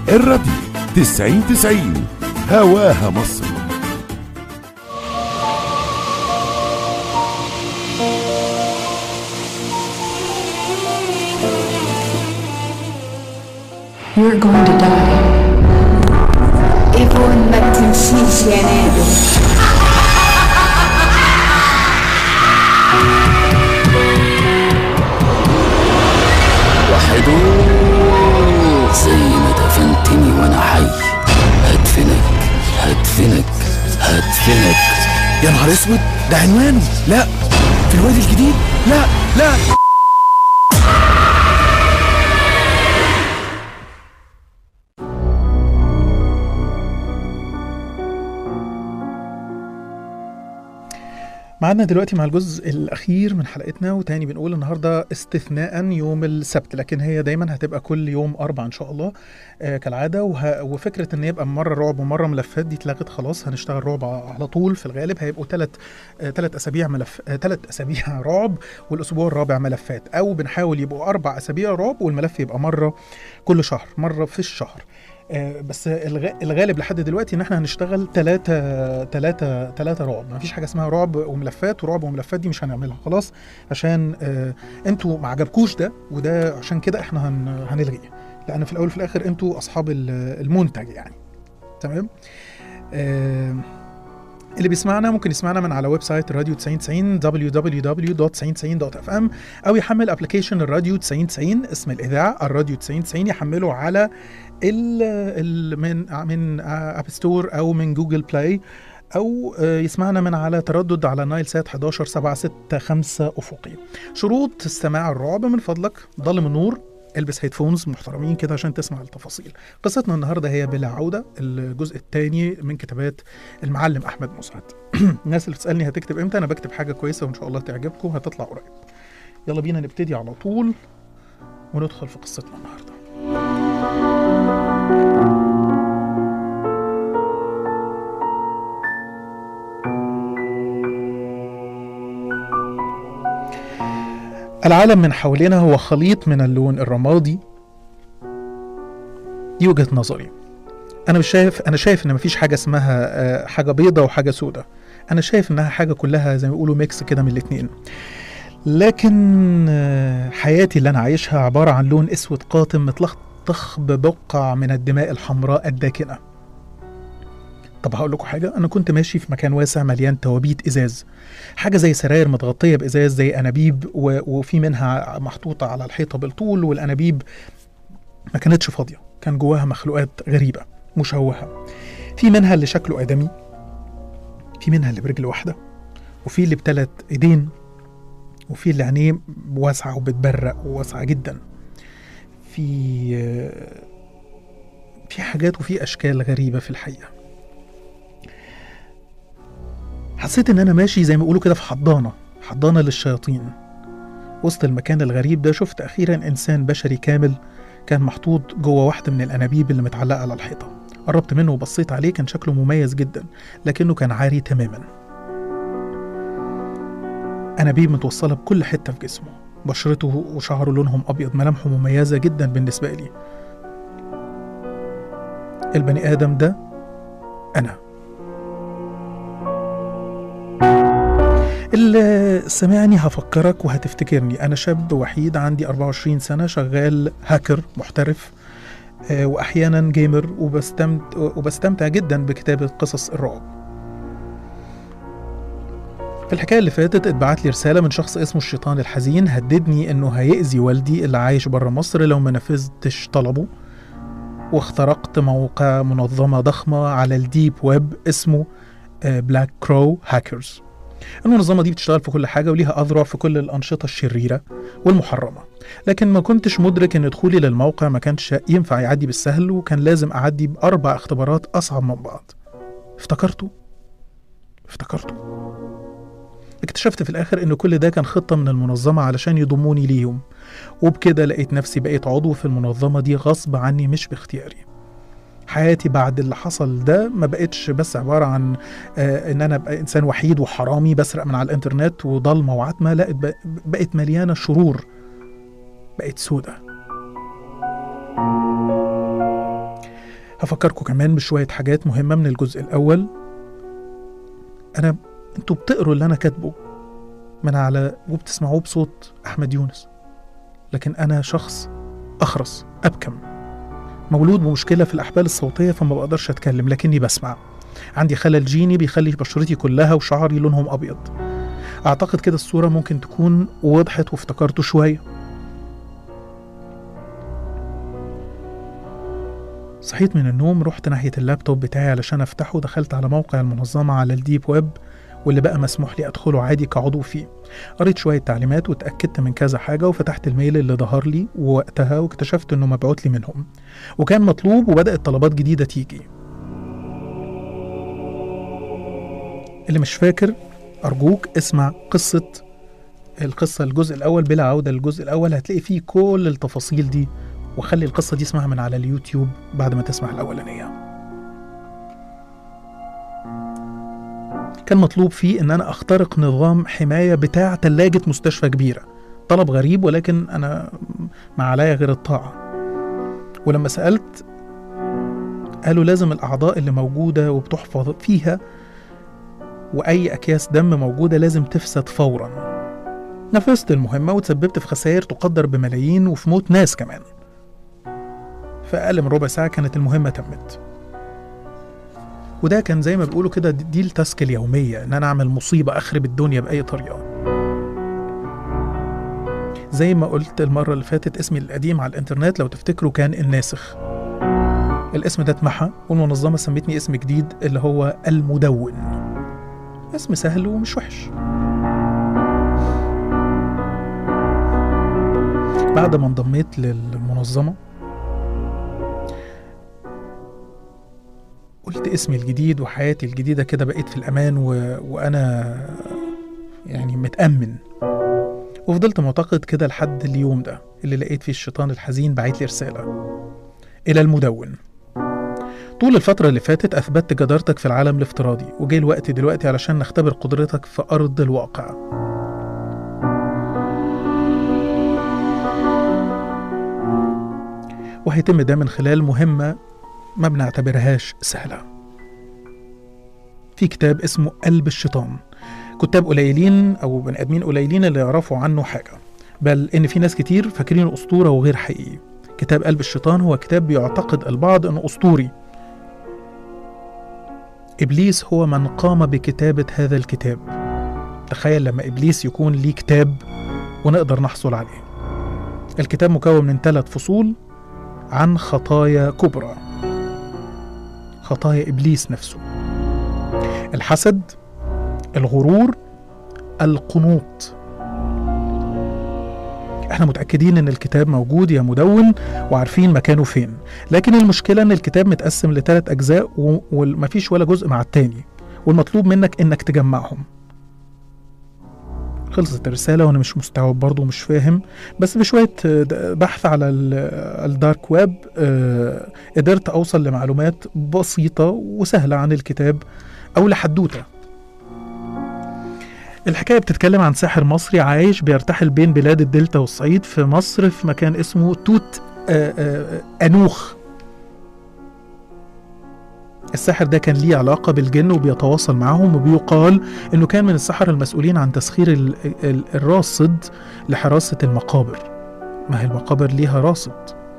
الراديو 90 90 هواها مصر You're going to die. Everyone ما تمشيش يا نادر وحدوه زي ما دفنتني وانا حي هدفنك هدفنك هدفنك يا نهار اسود ده عنوانه لا في الوادي الجديد لا لا معنا دلوقتي مع الجزء الأخير من حلقتنا وتاني بنقول النهاردة استثناء يوم السبت لكن هي دايما هتبقى كل يوم أربع إن شاء الله آه كالعادة وه... وفكرة إن يبقى مرة رعب ومرة ملفات دي اتلغت خلاص هنشتغل رعب على طول في الغالب هيبقوا ثلاث آه ثلاث أسابيع ملف آه ثلاث أسابيع رعب والأسبوع الرابع ملفات أو بنحاول يبقوا أربع أسابيع رعب والملف يبقى مرة كل شهر مرة في الشهر آه، بس الغ- الغالب لحد دلوقتي ان احنا هنشتغل ثلاثة ثلاثة ثلاثة رعب ما فيش حاجة اسمها رعب وملفات ورعب وملفات دي مش هنعملها خلاص عشان آه، انتوا ما عجبكوش ده وده عشان كده احنا هن هنلغيه لان في الاول وفي الاخر انتوا اصحاب ال- المنتج يعني تمام آه، اللي بيسمعنا ممكن يسمعنا من على ويب سايت راديو 9090 www.9090.fm او يحمل ابلكيشن الراديو 9090 اسم الاذاعه الراديو 9090 يحمله على ال ال من من اب ستور او من جوجل بلاي او آه، يسمعنا من على تردد على نايل سات 11 7 6 5 افقي شروط استماع الرعب من فضلك ضلم النور البس هيدفونز محترمين كده عشان تسمع التفاصيل قصتنا النهارده هي بلا عوده الجزء الثاني من كتابات المعلم احمد مسعد الناس اللي بتسالني هتكتب امتى انا بكتب حاجه كويسه وان شاء الله تعجبكم هتطلع قريب يلا بينا نبتدي على طول وندخل في قصتنا النهارده العالم من حولنا هو خليط من اللون الرمادي دي وجهة نظري انا مش شايف انا شايف ان مفيش حاجه اسمها آه، حاجه بيضة وحاجه سودة انا شايف انها حاجه كلها زي ما بيقولوا ميكس كده من الاتنين لكن آه، حياتي اللي انا عايشها عباره عن لون اسود قاتم متلطخ ببقع من الدماء الحمراء الداكنه طب هقول لكم حاجه انا كنت ماشي في مكان واسع مليان توابيت ازاز حاجه زي سراير متغطيه بازاز زي انابيب و... وفي منها محطوطه على الحيطه بالطول والانابيب ما كانتش فاضيه كان جواها مخلوقات غريبه مشوهه في منها اللي شكله ادمي في منها اللي برجل واحده وفي اللي بثلاث ايدين وفي اللي عينيه واسعه وبتبرق وواسعه جدا في في حاجات وفي اشكال غريبه في الحقيقه حسيت ان انا ماشي زي ما بيقولوا كده في حضانه حضانه للشياطين وسط المكان الغريب ده شفت اخيرا انسان بشري كامل كان محطوط جوه واحده من الانابيب اللي متعلقه على الحيطه قربت منه وبصيت عليه كان شكله مميز جدا لكنه كان عاري تماما انابيب متوصله بكل حته في جسمه بشرته وشعره لونهم ابيض ملامحه مميزه جدا بالنسبه لي البني ادم ده انا اللي سمعني هفكرك وهتفتكرني أنا شاب وحيد عندي 24 سنة شغال هاكر محترف آه، وأحيانا جيمر وبستمتع, وبستمتع جدا بكتابة قصص الرعب في الحكاية اللي فاتت اتبعت لي رسالة من شخص اسمه الشيطان الحزين هددني انه هيأذي والدي اللي عايش بره مصر لو ما نفذتش طلبه واخترقت موقع منظمة ضخمة على الديب ويب اسمه بلاك كرو هاكرز المنظمة دي بتشتغل في كل حاجة وليها أذرع في كل الأنشطة الشريرة والمحرمة لكن ما كنتش مدرك إن دخولي للموقع ما كانش ينفع يعدي بالسهل وكان لازم أعدي بأربع اختبارات أصعب من بعض افتكرته افتكرته اكتشفت في الآخر إن كل ده كان خطة من المنظمة علشان يضموني ليهم وبكده لقيت نفسي بقيت عضو في المنظمة دي غصب عني مش باختياري حياتي بعد اللي حصل ده ما بقتش بس عبارة عن آه ان انا ابقى انسان وحيد وحرامي بسرق من على الانترنت وضلمة وعتمة لا ب- بقت مليانة شرور بقت سودة هفكركم كمان بشوية حاجات مهمة من الجزء الأول أنا أنتوا بتقروا اللي أنا كاتبه من على وبتسمعوه بصوت أحمد يونس لكن أنا شخص أخرس أبكم مولود بمشكلة في الأحبال الصوتية فما بقدرش أتكلم لكني بسمع عندي خلل جيني بيخلي بشرتي كلها وشعري لونهم أبيض أعتقد كده الصورة ممكن تكون وضحت وافتكرته شوية صحيت من النوم رحت ناحية اللابتوب بتاعي علشان أفتحه دخلت على موقع المنظمة على الديب ويب واللي بقى مسموح لي أدخله عادي كعضو فيه قريت شوية تعليمات واتأكدت من كذا حاجة وفتحت الميل اللي ظهر لي ووقتها واكتشفت إنه مبعوت لي منهم وكان مطلوب وبدأت طلبات جديدة تيجي اللي مش فاكر أرجوك اسمع قصة القصة الجزء الأول بلا عودة للجزء الأول هتلاقي فيه كل التفاصيل دي وخلي القصة دي اسمعها من على اليوتيوب بعد ما تسمع الأولانية كان مطلوب فيه إن أنا أخترق نظام حماية بتاع تلاجة مستشفى كبيرة طلب غريب ولكن أنا ما عليا غير الطاعة ولما سألت قالوا لازم الأعضاء اللي موجودة وبتحفظ فيها وأي أكياس دم موجودة لازم تفسد فورا نفذت المهمة وتسببت في خسائر تقدر بملايين وفي موت ناس كمان في أقل من ربع ساعة كانت المهمة تمت وده كان زي ما بيقولوا كده دي دي التاسك اليومية إن أنا أعمل مصيبة أخرب الدنيا بأي طريقة زي ما قلت المرة اللي فاتت اسمي القديم على الإنترنت لو تفتكروا كان الناسخ الاسم ده اتمحى والمنظمة سمتني اسم جديد اللي هو المدون اسم سهل ومش وحش بعد ما انضميت للمنظمة قلت اسمي الجديد وحياتي الجديدة كده بقيت في الأمان و... وأنا يعني متأمن وفضلت معتقد كده لحد اليوم ده اللي لقيت فيه الشيطان الحزين بعت لي رسالة إلى المدون طول الفترة اللي فاتت أثبتت جدارتك في العالم الافتراضي وجه الوقت دلوقتي علشان نختبر قدرتك في أرض الواقع وهيتم ده من خلال مهمة ما بنعتبرهاش سهلة في كتاب اسمه قلب الشيطان كتاب قليلين أو بني آدمين قليلين اللي يعرفوا عنه حاجة بل إن في ناس كتير فاكرينه أسطورة وغير حقيقي كتاب قلب الشيطان هو كتاب بيعتقد البعض أنه أسطوري إبليس هو من قام بكتابة هذا الكتاب تخيل لما إبليس يكون ليه كتاب ونقدر نحصل عليه الكتاب مكون من ثلاث فصول عن خطايا كبرى خطايا إبليس نفسه الحسد الغرور القنوط احنا متأكدين ان الكتاب موجود يا مدون وعارفين مكانه فين لكن المشكلة ان الكتاب متقسم لثلاث اجزاء و- ومفيش ولا جزء مع التاني والمطلوب منك انك تجمعهم خلصت الرسالة وانا مش مستوعب برضه ومش فاهم بس بشوية آه، د- بحث على ال- الدارك ويب آه، قدرت اوصل لمعلومات بسيطة وسهلة عن الكتاب او لحدوتة الحكاية بتتكلم عن ساحر مصري عايش بيرتحل بين بلاد الدلتا والصعيد في مصر في مكان اسمه توت آه، آه، أنوخ الساحر ده كان ليه علاقة بالجن وبيتواصل معهم وبيقال إنه كان من السحرة المسؤولين عن تسخير ال- ال- الراصد لحراسة المقابر ما هي المقابر ليها راصد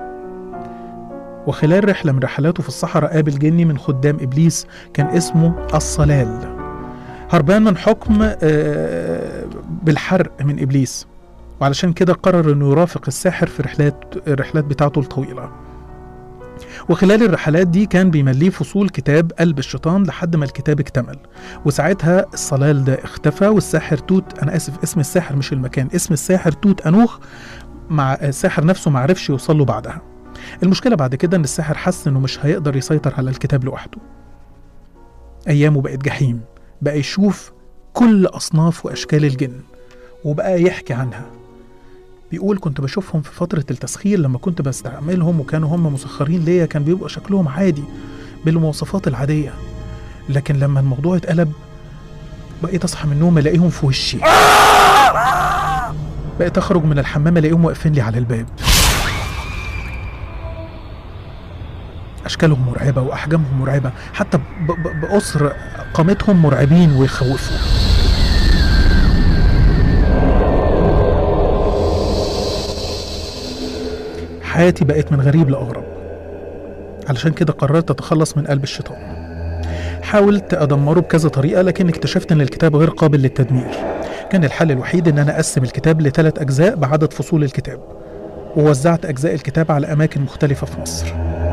وخلال رحلة من رحلاته في الصحراء قابل جني من خدام إبليس كان اسمه الصلال هربان من حكم آه، بالحرق من ابليس وعلشان كده قرر انه يرافق الساحر في رحلات الرحلات بتاعته الطويله وخلال الرحلات دي كان بيمليه فصول كتاب قلب الشيطان لحد ما الكتاب اكتمل وساعتها الصلال ده اختفى والساحر توت انا اسف اسم الساحر مش المكان اسم الساحر توت انوخ مع الساحر نفسه ما عرفش يوصل له بعدها المشكله بعد كده ان الساحر حس انه مش هيقدر يسيطر على الكتاب لوحده ايامه بقت جحيم بقى يشوف كل أصناف وأشكال الجن وبقى يحكي عنها بيقول كنت بشوفهم في فترة التسخير لما كنت بستعملهم وكانوا هم مسخرين ليا كان بيبقى شكلهم عادي بالمواصفات العادية لكن لما الموضوع اتقلب بقيت أصحى من النوم ألاقيهم في وشي بقيت أخرج من الحمام ألاقيهم واقفين لي على الباب اشكالهم مرعبه واحجامهم مرعبه حتى ب- ب- باسر قامتهم مرعبين ويخوفوا حياتي بقت من غريب لاغرب علشان كده قررت اتخلص من قلب الشيطان حاولت ادمره بكذا طريقه لكن اكتشفت ان الكتاب غير قابل للتدمير كان الحل الوحيد ان انا اقسم الكتاب لثلاث اجزاء بعدد فصول الكتاب ووزعت اجزاء الكتاب على اماكن مختلفه في مصر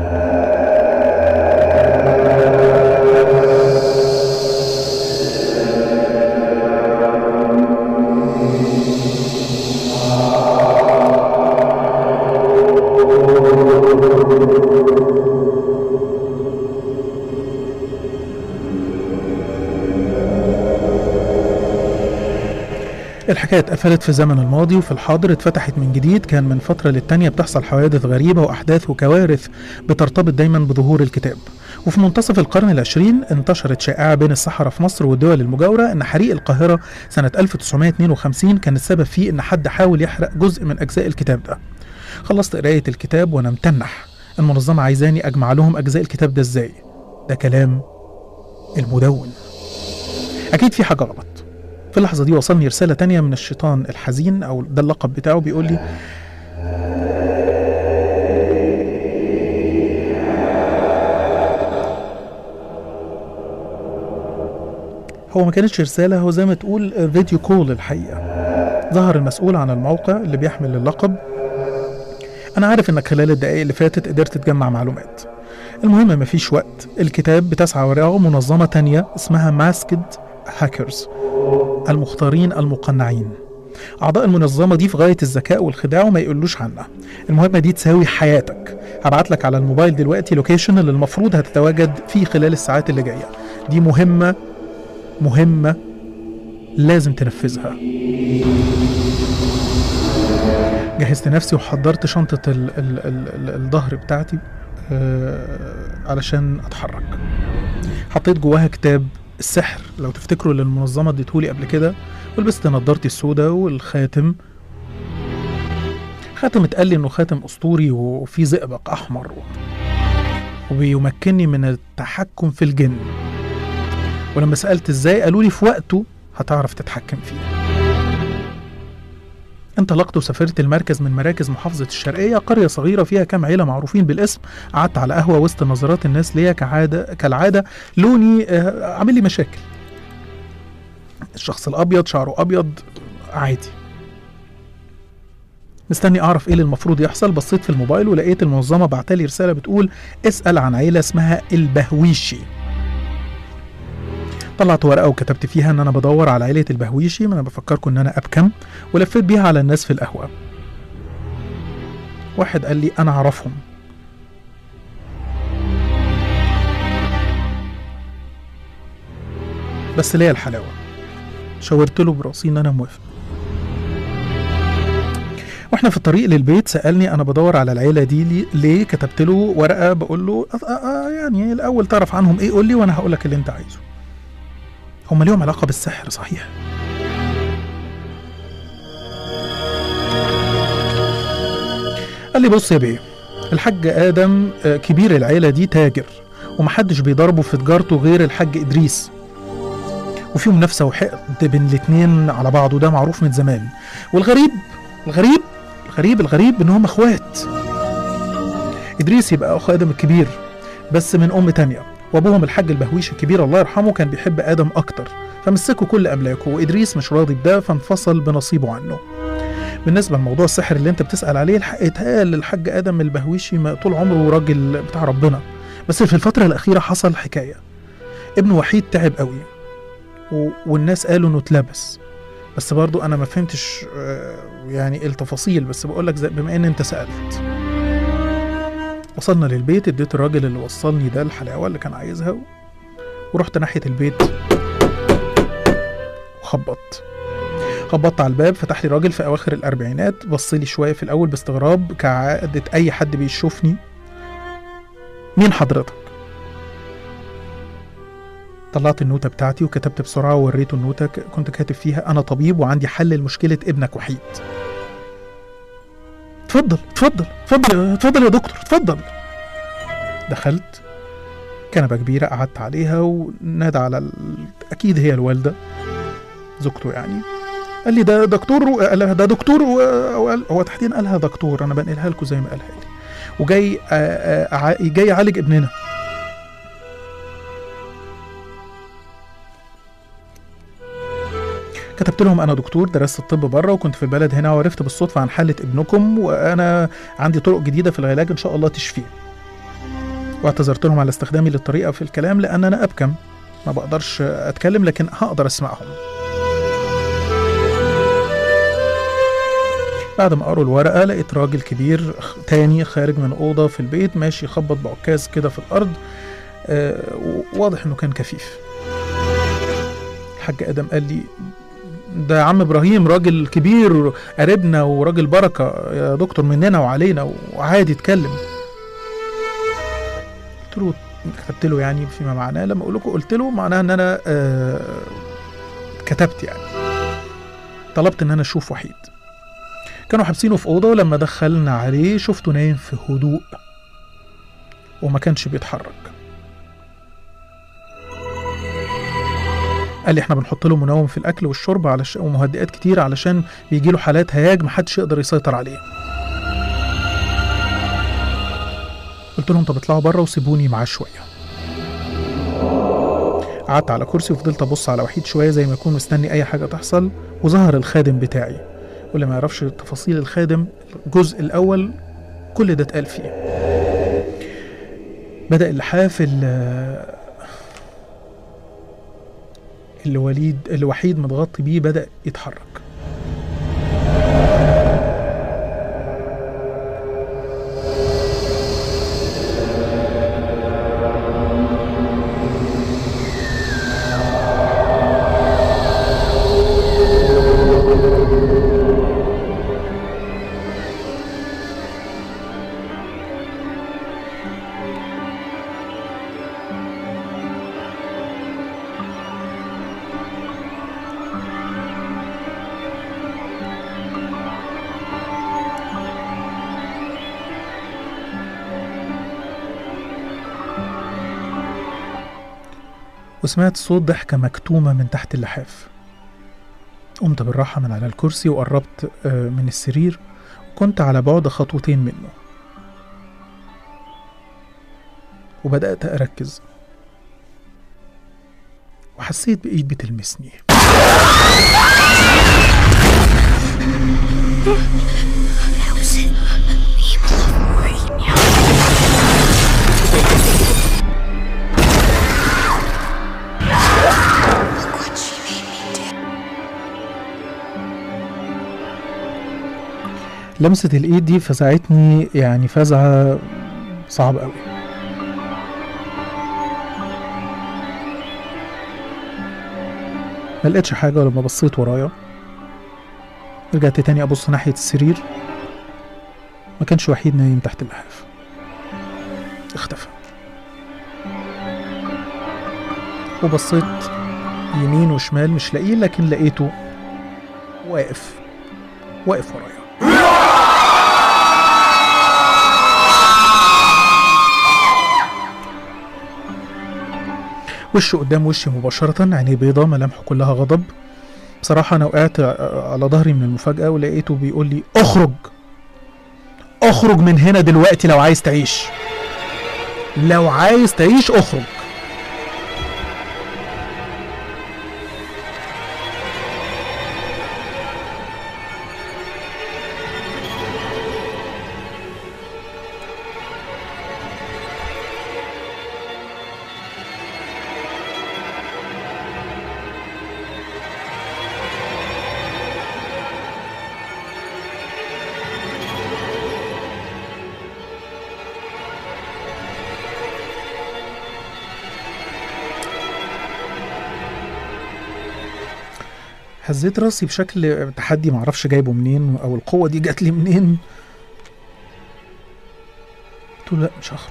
الحكاية اتقفلت في الزمن الماضي وفي الحاضر اتفتحت من جديد كان من فترة للتانية بتحصل حوادث غريبة وأحداث وكوارث بترتبط دايما بظهور الكتاب وفي منتصف القرن العشرين انتشرت شائعة بين السحرة في مصر والدول المجاورة إن حريق القاهرة سنة 1952 كان السبب فيه إن حد حاول يحرق جزء من أجزاء الكتاب ده خلصت قراية الكتاب وأنا متنح المنظمة عايزاني أجمع لهم أجزاء الكتاب ده إزاي ده كلام المدون أكيد في حاجة غلط في اللحظة دي وصلني رسالة تانية من الشيطان الحزين أو ده اللقب بتاعه بيقول لي هو ما كانتش رسالة هو زي ما تقول فيديو كول الحقيقة ظهر المسؤول عن الموقع اللي بيحمل اللقب أنا عارف إنك خلال الدقايق اللي فاتت قدرت تجمع معلومات المهم مفيش وقت الكتاب بتسعى وراه منظمة تانية اسمها ماسكد هاكرز المختارين المقنعين أعضاء المنظمة دي في غاية الذكاء والخداع وما يقولوش عنها المهمة دي تساوي حياتك هبعت لك على الموبايل دلوقتي لوكيشن اللي المفروض هتتواجد فيه خلال الساعات اللي جاية دي مهمة مهمة لازم تنفذها جهزت نفسي وحضرت شنطة ال ال ال ال الظهر بتاعتي آه علشان أتحرك حطيت جواها كتاب السحر لو تفتكروا اللي المنظمة اديتهولي قبل كده ولبست نضارتي السوداء والخاتم خاتم اتقال لي انه خاتم اسطوري وفيه زئبق احمر وبيمكنني من التحكم في الجن ولما سألت ازاي قالوا لي في وقته هتعرف تتحكم فيه انطلقت وسافرت المركز من مراكز محافظة الشرقية قرية صغيرة فيها كام عيلة معروفين بالاسم قعدت على قهوة وسط نظرات الناس ليا كعادة كالعادة لوني آه، عامل لي مشاكل الشخص الأبيض شعره أبيض عادي مستني أعرف إيه اللي المفروض يحصل بصيت في الموبايل ولقيت المنظمة بعتلي رسالة بتقول اسأل عن عيلة اسمها البهويشي طلعت ورقة وكتبت فيها إن أنا بدور على عيلة البهويشي ما أنا بفكركم إن أنا أبكم ولفيت بيها على الناس في القهوة واحد قال لي أنا أعرفهم بس ليا الحلاوة شاورت له براسي إن أنا موافق واحنا في الطريق للبيت سالني انا بدور على العيله دي لي- ليه كتبت له ورقه بقول له أه أه أه يعني الاول تعرف عنهم ايه قول لي وانا هقول لك اللي انت عايزه هم ليهم علاقه بالسحر صحيح قال لي بص يا بيه الحاج ادم آه، كبير العيله دي تاجر ومحدش بيضربه في تجارته غير الحاج ادريس وفي منافسه وحقد بين الاتنين على بعض وده معروف من زمان والغريب الغريب الغريب الغريب ان هم اخوات ادريس يبقى اخو ادم الكبير بس من ام تانية وابوهم الحاج البهويش الكبير الله يرحمه كان بيحب ادم اكتر فمسكوا كل املاكه وادريس مش راضي بده فانفصل بنصيبه عنه بالنسبه لموضوع السحر اللي انت بتسال عليه الحق اتقال للحاج ادم البهويشي ما طول عمره راجل بتاع ربنا بس في الفتره الاخيره حصل حكايه ابنه وحيد تعب قوي و... والناس قالوا انه اتلبس بس برضو انا ما فهمتش آه، يعني التفاصيل بس بقول لك بما ان انت سالت وصلنا للبيت اديت الراجل اللي وصلني ده الحلاوه اللي كان عايزها و- ورحت ناحيه البيت وخبطت خبطت على الباب فتح لي راجل في اواخر الاربعينات بص لي شويه في الاول باستغراب كعاده اي حد بيشوفني مين حضرتك طلعت النوتة بتاعتي وكتبت بسرعة ووريته النوتة ك- كنت كاتب فيها أنا طبيب وعندي حل لمشكلة ابنك وحيد اتفضل اتفضل اتفضل اتفضل يا دكتور اتفضل دخلت كنبة كبيرة قعدت عليها ونادى على ال... أكيد هي الوالدة زوجته يعني قال لي ده دكتور و... قال لها ده دكتور و... أو قال- هو تحديدا قالها دكتور أنا بنقلها لكم زي ما قالها لي وجاي آه، آه، ع- جاي يعالج ابننا كتبت لهم انا دكتور درست الطب بره وكنت في البلد هنا وعرفت بالصدفه عن حاله ابنكم وانا عندي طرق جديده في العلاج ان شاء الله تشفيه واعتذرت لهم على استخدامي للطريقه في الكلام لان انا ابكم ما بقدرش اتكلم لكن هقدر اسمعهم بعد ما قروا الورقه لقيت راجل كبير خ- تاني خارج من اوضه في البيت ماشي يخبط بعكاز كده في الارض آه، واضح انه كان كفيف الحاج ادم قال لي ده عم ابراهيم راجل كبير قريبنا وراجل بركه يا دكتور مننا وعلينا وعادي يتكلم قلت له كتبت له يعني فيما معناه لما اقول لكم قلت له معناه ان انا آه كتبت يعني طلبت ان انا اشوف وحيد كانوا حابسينه في اوضه ولما دخلنا عليه شفته نايم في هدوء وما كانش بيتحرك قال لي احنا بنحط له منوم في الاكل والشرب علش... ومهدئات كتير علشان بيجي له حالات هياج محدش يقدر يسيطر عليه قلت لهم طب اطلعوا بره وسيبوني معاه شويه قعدت على كرسي وفضلت ابص على وحيد شويه زي ما يكون مستني اي حاجه تحصل وظهر الخادم بتاعي واللي ما يعرفش تفاصيل الخادم الجزء الاول كل ده اتقال فيه بدا اللحاف ال- اللي وليد اللي وحيد متغطي بيه بدا يتحرك وسمعت صوت ضحكة مكتومة من تحت اللحاف قمت بالراحة من على الكرسي وقربت آه، من السرير وكنت على بعد خطوتين منه وبدأت أركز وحسيت بإيد بتلمسني لمسة الإيد دي فزعتني يعني فزعة صعبة أوي ما لقيتش حاجة ولما بصيت ورايا رجعت تاني أبص ناحية السرير ما كانش وحيد نايم تحت اللحاف اختفى وبصيت يمين وشمال مش لاقيه لكن لقيته واقف واقف ورايا وشه قدام وشي مباشرة عينيه بيضة ملامحه كلها غضب بصراحة أنا وقعت ع- على ظهري من المفاجأة ولقيته بيقول لي اخرج اخرج من هنا دلوقتي لو عايز تعيش لو عايز تعيش اخرج هزيت راسي بشكل تحدي معرفش جايبه منين او القوة دي جات لي منين قلت له لا مش هخرج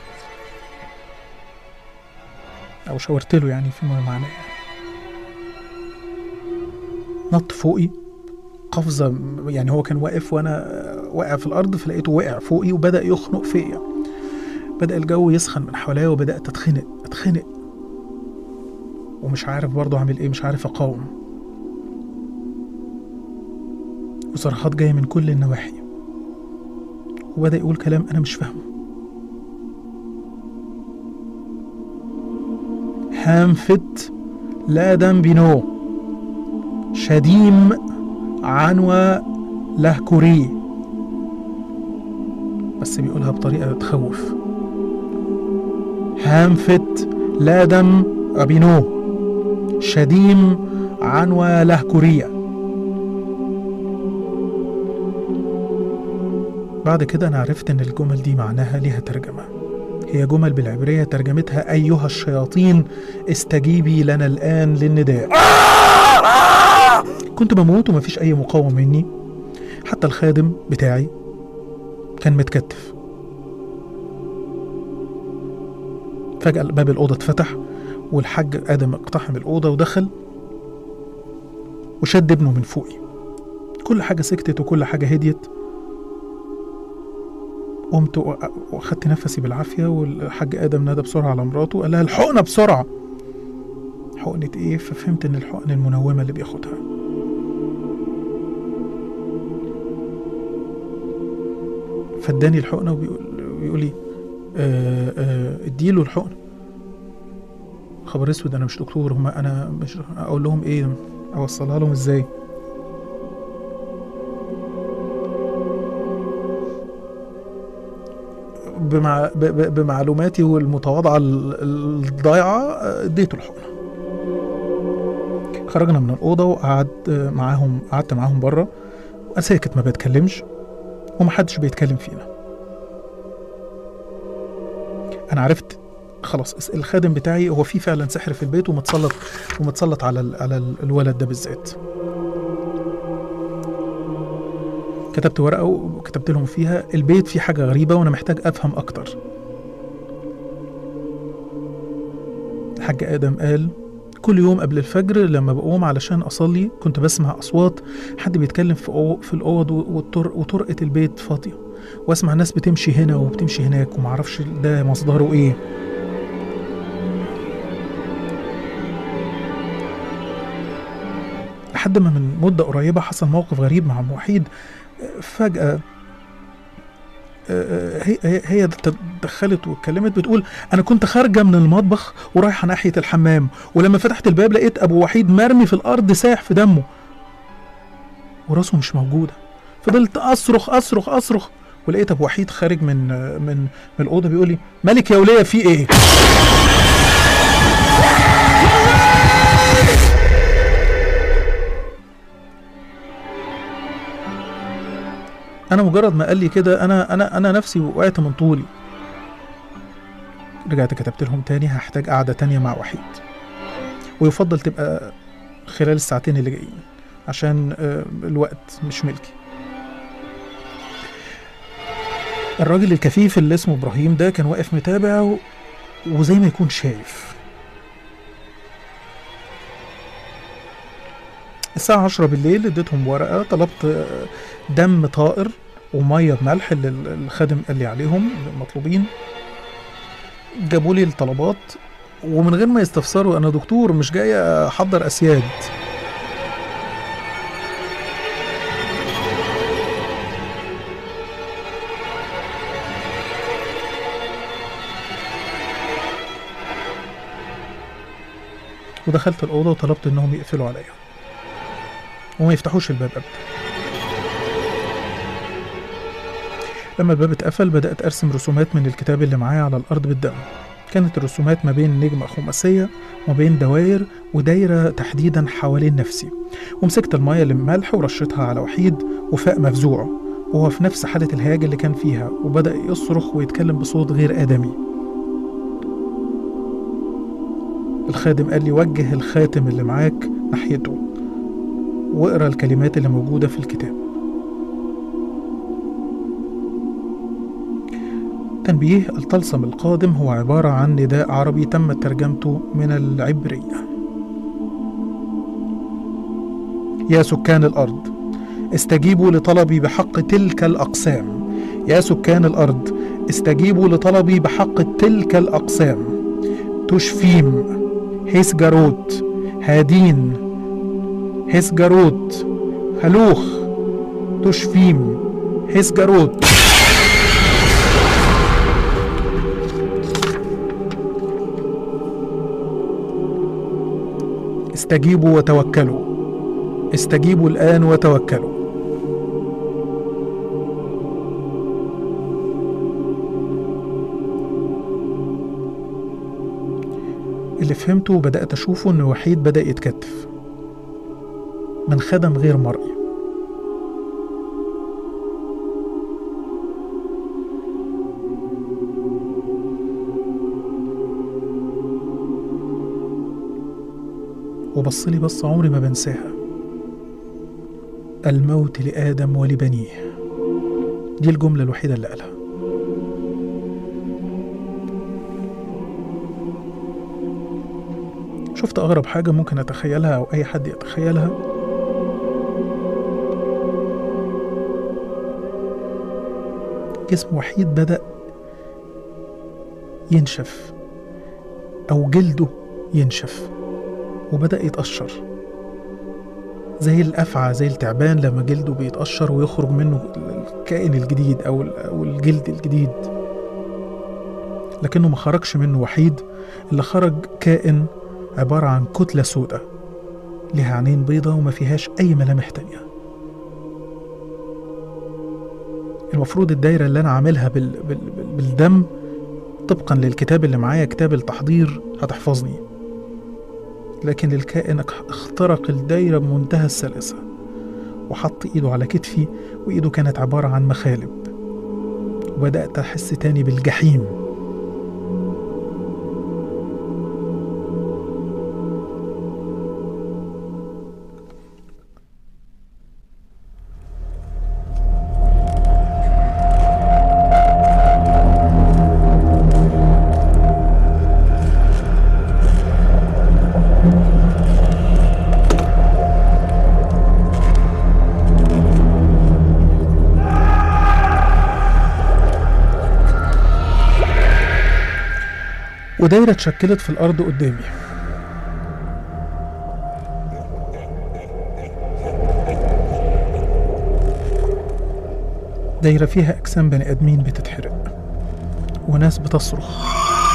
او شاورت له يعني فيما معناه يعني. نط فوقي قفزة يعني هو كان واقف وانا واقع في الارض فلقيته وقع فوقي وبدأ يخنق فيا بدأ الجو يسخن من حواليا وبدأت أتخنق أتخنق ومش عارف برضه أعمل إيه مش عارف أقاوم وصرخات جاية من كل النواحي وبدأ يقول كلام أنا مش فاهمه هانفت لا دم بنو شديم عنوى لهكوري بس بيقولها بطريقة تخوف هانفت لا دم أبينو شديم عنوى لهكورية بعد كده أنا عرفت إن الجمل دي معناها ليها ترجمة هي جمل بالعبرية ترجمتها أيها الشياطين استجيبي لنا الآن للنداء كنت بموت ومفيش أي مقاومة مني حتى الخادم بتاعي كان متكتف فجأة باب الأوضة اتفتح والحاج آدم اقتحم الأوضة ودخل وشد ابنه من فوقي كل حاجة سكتت وكل حاجة هديت قمت وأ- واخدت نفسي بالعافية والحاج آدم نادى بسرعة على مراته قال لها الحقنة بسرعة حقنة ايه ففهمت ان الحقن المنومة اللي بياخدها فاداني الحقنة وبيقول بيقول لي آه آه اديله الحقنة خبر اسود انا مش دكتور هما انا مش اقول لهم ايه اوصلها لهم ازاي بمع... ب... ب... بمعلوماتي والمتواضعة ال- الضايعة آه، اديته الحقنة خرجنا من الأوضة وقعدت آه، معاهم قعدت معاهم بره وأنا ساكت ما بتكلمش ومحدش بيتكلم فينا أنا عرفت خلاص الخادم بتاعي هو في فعلا سحر في البيت ومتسلط ومتسلط على ال... على ال- الولد ده بالذات كتبت ورقة وكتبت لهم فيها البيت فيه حاجة غريبة وأنا محتاج أفهم أكتر الحاج آدم قال كل يوم قبل الفجر لما بقوم علشان أصلي كنت بسمع أصوات حد بيتكلم في أو في الأوض والطر وطرقة البيت فاضية وأسمع ناس بتمشي هنا وبتمشي هناك ومعرفش ده مصدره إيه لحد ما من مدة قريبة حصل موقف غريب مع أم وحيد فجأة آه، هي هي- هي دخلت واتكلمت بتقول انا كنت خارجه من المطبخ ورايحه ناحيه الحمام ولما فتحت الباب لقيت ابو وحيد مرمي في الارض سايح في دمه وراسه مش موجوده فضلت اصرخ اصرخ اصرخ ولقيت ابو وحيد خارج من آه، من من الاوضه بيقول لي مالك يا وليه في ايه انا مجرد ما قال لي كده انا انا انا نفسي وقعت من طولي رجعت كتبت لهم تاني هحتاج قعده تانية مع وحيد ويفضل تبقى خلال الساعتين اللي جايين عشان آه، الوقت مش ملكي الراجل الكفيف اللي اسمه ابراهيم ده كان واقف متابع و... وزي ما يكون شايف الساعة عشرة بالليل اديتهم ورقة طلبت آه، دم طائر وميه بملح اللي ال- الخادم قال لي عليهم المطلوبين جابوا لي الطلبات ومن غير ما يستفسروا انا دكتور مش جاي احضر اسياد ودخلت الأوضة وطلبت إنهم يقفلوا عليا وما يفتحوش الباب أبدا لما الباب اتقفل بدأت أرسم رسومات من الكتاب اللي معايا على الأرض بالدم كانت الرسومات ما بين نجمة خماسية وما بين دواير ودايرة تحديدا حوالين نفسي ومسكت المية اللي بملح ورشتها على وحيد وفاق مفزوع وهو في نفس حالة الهياج اللي كان فيها وبدأ يصرخ ويتكلم بصوت غير آدمي الخادم قال لي وجه الخاتم اللي معاك ناحيته واقرا الكلمات اللي موجودة في الكتاب تنبيه الطلسم القادم هو عبارة عن نداء عربي تم ترجمته من العبرية يا سكان الأرض استجيبوا لطلبي بحق تلك الأقسام يا سكان الأرض استجيبوا لطلبي بحق تلك الأقسام تشفيم هيسجاروت هادين هيسجاروت هلوخ تشفيم هيسجاروت استجيبوا وتوكلوا استجيبوا الآن وتوكلوا اللي فهمته وبدأت أشوفه إن وحيد بدأ يتكتف من خدم غير مرئي وبصلي بص عمري ما بنساها الموت لآدم ولبنيه دي الجملة الوحيدة اللي قالها شفت أغرب حاجة ممكن أتخيلها أو أي حد يتخيلها جسم وحيد بدأ ينشف أو جلده ينشف وبدأ يتقشر زي الأفعى زي التعبان لما جلده بيتقشر ويخرج منه الكائن الجديد أو أو الجلد الجديد لكنه ما خرجش منه وحيد اللي خرج كائن عبارة عن كتلة سوداء لها عينين بيضة وما فيهاش أي ملامح تانية المفروض الدايرة اللي أنا عاملها بال... بال... بالدم طبقا للكتاب اللي معايا كتاب التحضير هتحفظني لكن الكائن اخترق الدايرة بمنتهى السلاسة وحط إيده على كتفي وإيده كانت عبارة عن مخالب وبدأت أحس تاني بالجحيم ودايرة اتشكلت في الأرض قدامي دايرة فيها أجسام بني آدمين بتتحرق وناس بتصرخ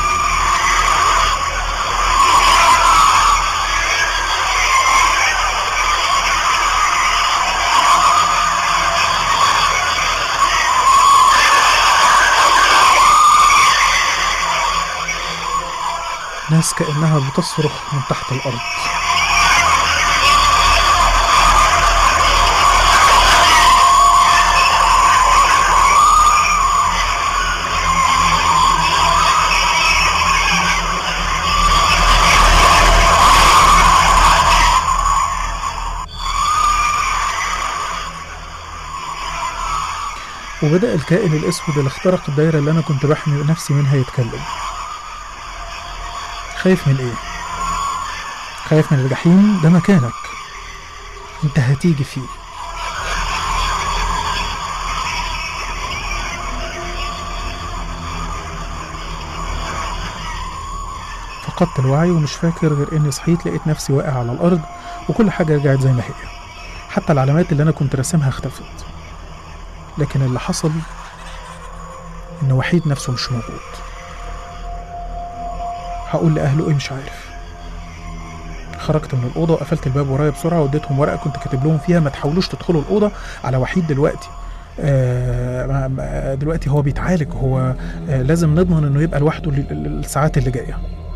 ناس كأنها بتصرخ من تحت الأرض وبدأ الكائن الأسود اللي اخترق الدايرة اللي أنا كنت بحمي نفسي منها يتكلم خايف من ايه خايف من الجحيم ده مكانك انت هتيجي فيه فقدت الوعي ومش فاكر غير اني صحيت لقيت نفسي واقع على الارض وكل حاجة رجعت زي ما هي حتى العلامات اللي انا كنت راسمها اختفت لكن اللي حصل ان وحيد نفسه مش موجود هقول لأهله إيه مش عارف خرجت من الأوضة وقفلت الباب ورايا بسرعة واديتهم ورقة كنت كاتب لهم فيها ما تحاولوش تدخلوا الأوضة على وحيد دلوقتي آه دلوقتي هو بيتعالج هو آه لازم نضمن انه يبقى لوحده الساعات اللي جايه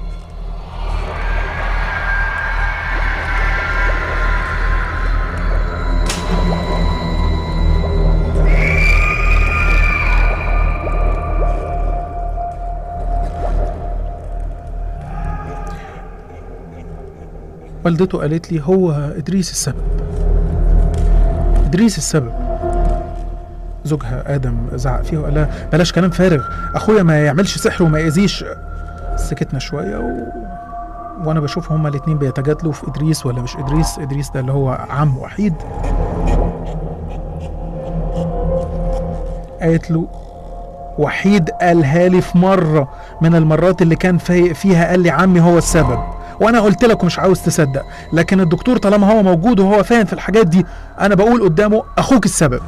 والدته قالت لي هو إدريس السبب إدريس السبب زوجها آدم زعق فيها وقال لها بلاش كلام فارغ أخويا ما يعملش سحر وما يأذيش سكتنا شوية و... وأنا بشوف هما الاتنين بيتجادلوا في إدريس ولا مش إدريس إدريس ده اللي هو عم وحيد قالت له وحيد قالها لي في مره من المرات اللي كان فايق فيها قال لي عمي هو السبب وانا قلت لك ومش عاوز تصدق لكن الدكتور طالما هو موجود وهو فاهم في الحاجات دي انا بقول قدامه اخوك السبب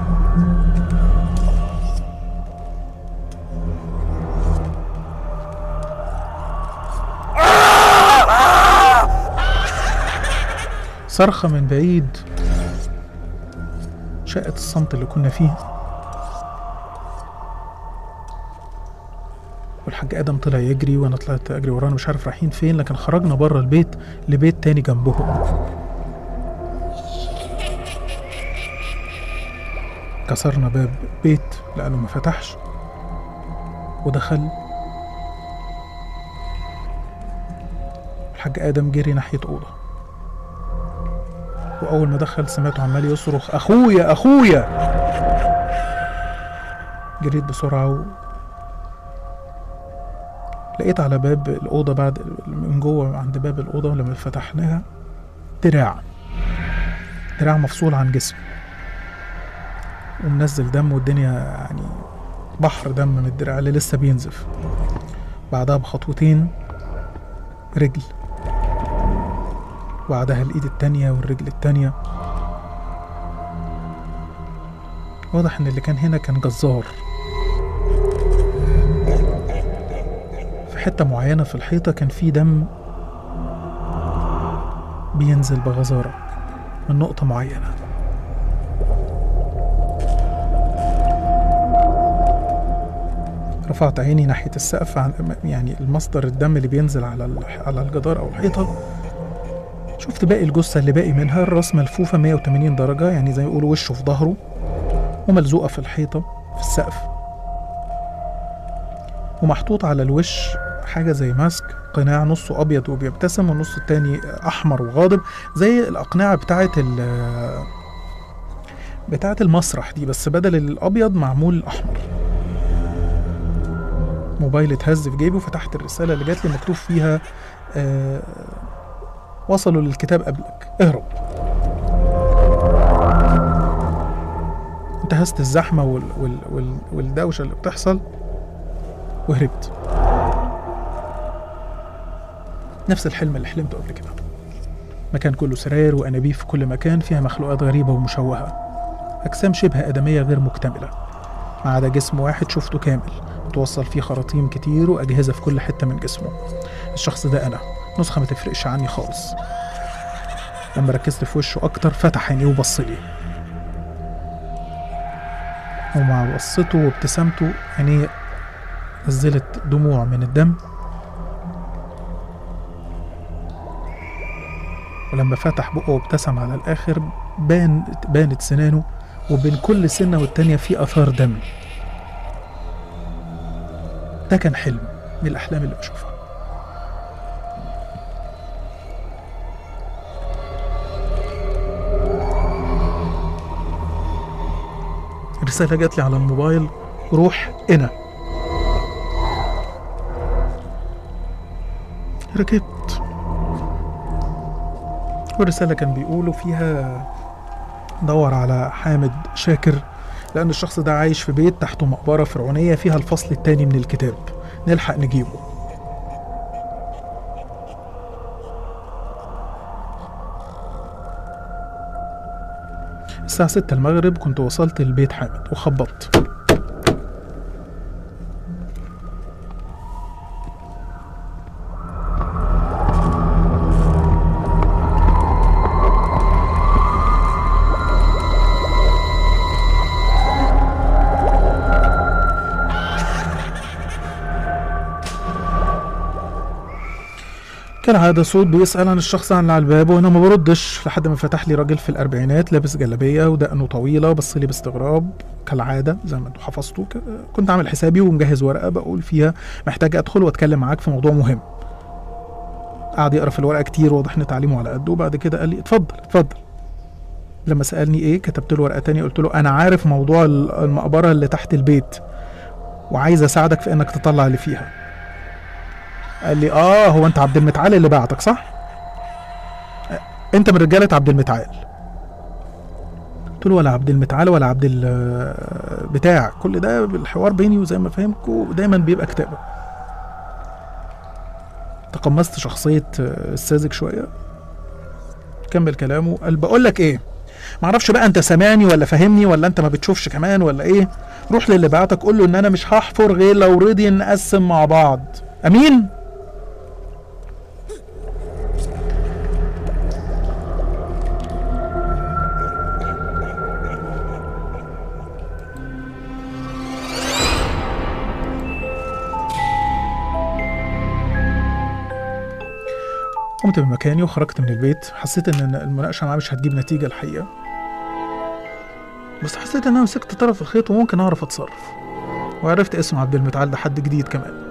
صرخة من بعيد شقة الصمت اللي كنا فيه والحاج ادم طلع يجري وانا طلعت اجري وراه أنا مش عارف رايحين فين لكن خرجنا بره البيت لبيت تاني جنبهم كسرنا باب بيت لانه ما فتحش ودخل الحاج ادم جري ناحيه اوضه واول ما دخل سمعته عمال يصرخ اخويا اخويا جريت بسرعه و... لقيت على باب الأوضة بعد من جوه عند باب الأوضة لما فتحناها دراع دراع مفصول عن جسمه ومنزل دم والدنيا يعني بحر دم من الدراع اللي لسه بينزف بعدها بخطوتين رجل بعدها الإيد التانية والرجل التانية واضح إن اللي كان هنا كان جزار في حتة معينة في الحيطة كان في دم بينزل بغزارة من نقطة معينة رفعت عيني ناحية السقف عن يعني المصدر الدم اللي بينزل على ال- على الجدار أو الحيطة شفت باقي الجثة اللي باقي منها الراس ملفوفة 180 درجة يعني زي ما يقولوا وشه في ظهره وملزوقة في الحيطة في السقف ومحطوط على الوش حاجة زي ماسك قناع نصه أبيض وبيبتسم والنص التاني أحمر وغاضب زي الأقنعة بتاعة ال بتاعة المسرح دي بس بدل الأبيض معمول أحمر موبايل اتهز في جيبه فتحت الرسالة اللي جات لي مكتوب فيها آه وصلوا للكتاب قبلك اهرب انتهزت الزحمة وال وال وال والدوشة اللي بتحصل وهربت نفس الحلم اللي حلمته قبل كده مكان كله سراير وأنابيب في كل مكان فيها مخلوقات غريبة ومشوهة أجسام شبه آدمية غير مكتملة ما عدا جسم واحد شفته كامل متوصل فيه خراطيم كتير وأجهزة في كل حتة من جسمه الشخص ده أنا نسخة ما تفرقش عني خالص لما ركزت في وشه أكتر فتح عينيه وبص لي ومع بصته وابتسامته عينيه نزلت دموع من الدم ولما فتح بقه وابتسم على الآخر بان بانت سنانه وبين كل سنة والتانية في آثار دم ده كان حلم من الأحلام اللي بشوفها رسالة جات لي على الموبايل روح هنا ركبت والرسالة كان بيقولوا فيها دور على حامد شاكر لأن الشخص ده عايش في بيت تحته مقبرة فرعونية فيها الفصل التاني من الكتاب نلحق نجيبه الساعة ستة المغرب كنت وصلت لبيت حامد وخبطت كالعادة صوت بيسأل عن الشخص عن اللي على الباب وأنا ما بردش لحد ما فتح لي راجل في الأربعينات لابس جلابية ودقنه طويلة بص لي باستغراب كالعادة زي ما انتوا حفظتوا ك- كنت عامل حسابي ومجهز ورقة بقول فيها محتاج أدخل وأتكلم معاك في موضوع مهم قعد يقرا في الورقة كتير واضح إن تعليمه على قده وبعد كده قال لي اتفضل اتفضل لما سألني إيه كتبت له ورقة تانية قلت له أنا عارف موضوع ال- المقبرة اللي تحت البيت وعايز أساعدك في إنك تطلع اللي فيها قال لي اه هو انت عبد المتعال اللي بعتك صح؟ انت من رجاله عبد المتعال قلت له ولا عبد المتعال ولا عبد ال- بتاع كل ده الحوار بيني وزي ما فهمكم دايما بيبقى كتابه تقمصت شخصيه آه، الساذج شويه كمل كلامه قال بقول لك ايه معرفش بقى انت سامعني ولا فاهمني ولا انت ما بتشوفش كمان ولا ايه روح للي بعتك قول له ان انا مش هحفر غير لو رضي نقسم مع بعض امين قمت من مكاني وخرجت من البيت حسيت ان المناقشه معاه مش هتجيب نتيجه الحقيقه بس حسيت ان انا مسكت طرف الخيط وممكن اعرف اتصرف وعرفت اسم عبد المتعال ده حد جديد كمان